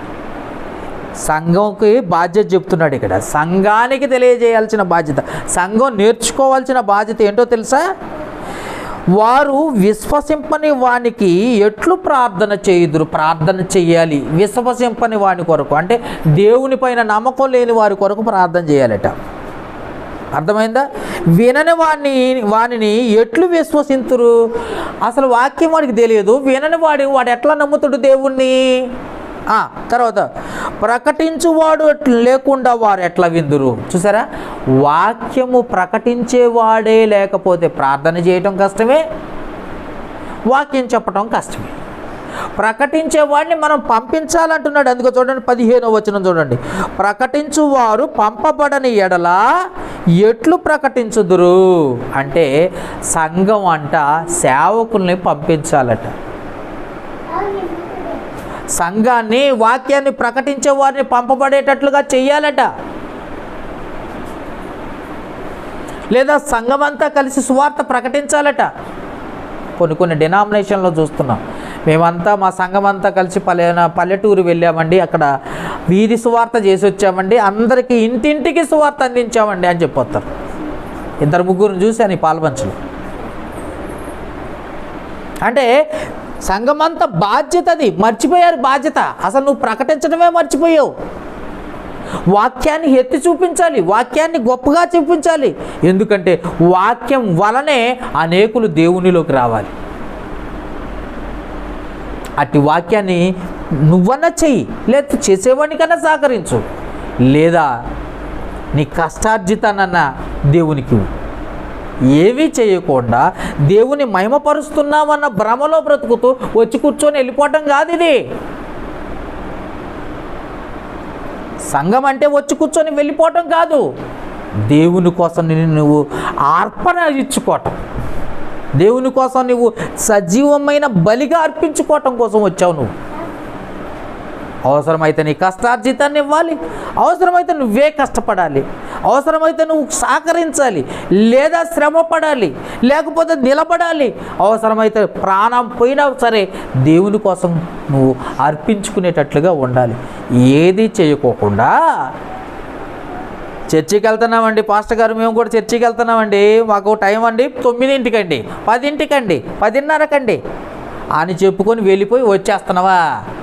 సంఘంకి బాధ్యత చెప్తున్నాడు ఇక్కడ సంఘానికి తెలియజేయాల్సిన బాధ్యత సంఘం నేర్చుకోవాల్సిన బాధ్యత ఏంటో తెలుసా వారు విశ్వసింపని వానికి ఎట్లు ప్రార్థన చేయుదురు ప్రార్థన చెయ్యాలి విశ్వసింపని వాని కొరకు అంటే దేవుని పైన నమ్మకం లేని వారి కొరకు ప్రార్థన చేయాలట అర్థమైందా వినని వాడిని వానిని ఎట్లు విశ్వసింతురు అసలు వాక్యం వాడికి తెలియదు వినని వాడి వాడు ఎట్లా నమ్ముతాడు దేవుణ్ణి ఆ, తర్వాత ప్రకటించువాడు ఎట్ల- లేకుండా వారు ఎట్లా విందురు చూసారా వాక్యము ప్రకటించేవాడే లేకపోతే ప్రార్థన చేయటం కష్టమే వాక్యం చెప్పటం కష్టమే ప్రకటించేవాడిని మనం పంపించాలంటున్నాడు అందుకో చూడండి పదిహేనో వచనం చూడండి ప్రకటించువారు పంపబడని ఎడల ఎట్లు ప్రకటించుదురు అంటే సంఘం అంట సేవకుల్ని పంపించాలట సంఘాన్ని వాక్యాన్ని ప్రకటించే వారిని పంపబడేటట్లుగా చెయ్యాలట లేదా సంఘమంతా కలిసి సువార్త ప్రకటించాలట కొన్ని కొన్ని డినామినేషన్లో చూస్తున్నాం మేమంతా మా సంఘం అంతా కలిసి పల్లె పల్లెటూరు వెళ్ళామండి అక్కడ వీధి సువార్త చేసి వచ్చామండి అందరికీ ఇంటింటికి సువార్త అందించామండి అని చెప్పొస్తారు ఇద్దరు ముగ్గురు చూశాను ఈ పాల్పంచలు అంటే సంఘమంతా బాధ్యత అది మర్చిపోయారు బాధ్యత అసలు నువ్వు ప్రకటించడమే మర్చిపోయావు వాక్యాన్ని ఎత్తి చూపించాలి వాక్యాన్ని గొప్పగా చూపించాలి ఎందుకంటే వాక్యం వలనే అనేకులు దేవునిలోకి రావాలి అట్టి వాక్యాన్ని నువ్వన్నా చెయ్యి లేదా చేసేవాడికన్నా సహకరించు లేదా నీ కష్టార్జితానన్నా దేవునికి ఇవ్వు. ఏమీ చేయకుండా దేవుని మహిమపరుస్తున్నామన్న భ్రమలో బ్రతుకుతూ వచ్చి కూర్చొని వెళ్ళిపోవటం కాదు ఇది సంఘం అంటే వచ్చి కూర్చొని వెళ్ళిపోవటం కాదు దేవుని కోసం నిన్ను నువ్వు అర్పణ ఇచ్చుకోవటం దేవుని కోసం నువ్వు సజీవమైన బలిగా అర్పించుకోవటం కోసం వచ్చావు నువ్వు అవసరమైతే నీ కష్టార్జితాన్ని ఇవ్వాలి అవసరమైతే నువ్వే కష్టపడాలి అవసరమైతే నువ్వు సహకరించాలి లేదా శ్రమ పడాలి లేకపోతే నిలబడాలి అవసరమైతే ప్రాణం పోయినా సరే దేవుని కోసం నువ్వు అర్పించుకునేటట్లుగా ఉండాలి ఏది చేయకోకుండా చర్చికి వెళ్తున్నామండి పాస్టర్ గారు మేము కూడా చర్చికి వెళ్తున్నామండి మాకు టైం అండి తొమ్మిదింటికండి పదింటికండి పదిన్నరకండి అని చెప్పుకొని వెళ్ళిపోయి వచ్చేస్తున్నావా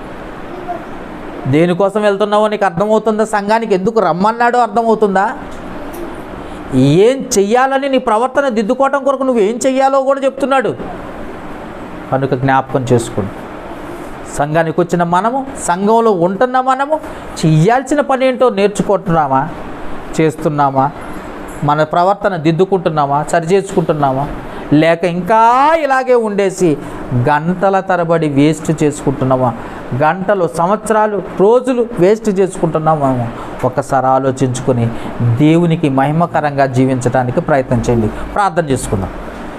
దేనికోసం వెళ్తున్నావో నీకు అర్థమవుతుందా సంఘానికి ఎందుకు రమ్మన్నాడో అర్థమవుతుందా ఏం చెయ్యాలని నీ ప్రవర్తన దిద్దుకోవటం కొరకు నువ్వు ఏం చెయ్యాలో కూడా చెప్తున్నాడు కనుక జ్ఞాపకం చేసుకోండి సంఘానికి వచ్చిన మనము సంఘంలో ఉంటున్న మనము చెయ్యాల్సిన పని ఏంటో నేర్చుకుంటున్నామా చేస్తున్నామా మన ప్రవర్తన దిద్దుకుంటున్నామా సరి చేసుకుంటున్నామా లేక ఇంకా ఇలాగే ఉండేసి గంటల తరబడి వేస్ట్ చేసుకుంటున్నామా గంటలు సంవత్సరాలు రోజులు వేస్ట్ చేసుకుంటున్నామేమో ఒకసారి ఆలోచించుకొని దేవునికి మహిమకరంగా జీవించడానికి ప్రయత్నం చేయండి ప్రార్థన చేసుకుందాం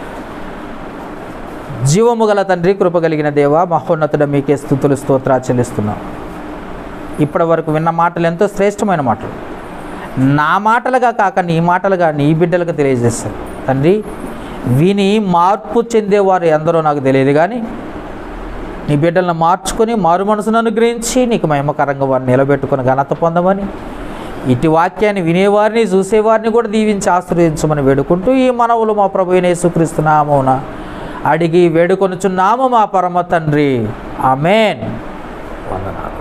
జీవము గల తండ్రి కృప కలిగిన దేవ మహోన్నతుడ మీకే స్థుతులు స్తోత్రా చెల్లిస్తున్నాం ఇప్పటి వరకు విన్న మాటలు ఎంతో శ్రేష్టమైన మాటలు నా మాటలుగా కాక నీ మాటలుగా నీ బిడ్డలకు తెలియజేస్తాను తండ్రి విని మార్పు చెందేవారు ఎందరో నాకు తెలియదు కానీ నీ బిడ్డలను మార్చుకొని మారు మనసును అనుగ్రహించి నీకు మహిమకరంగా వారిని నిలబెట్టుకుని ఘనత పొందమని ఇటు వాక్యాన్ని వినేవారిని చూసేవారిని కూడా దీవించి ఆశ్రయించమని వేడుకుంటూ ఈ మనవులు మా ప్రభు యేసుక్రీస్తునామమున అడిగి వేడుకొనుచున్నాము మా పరమ తండ్రి ఆమెన్ వందనాలు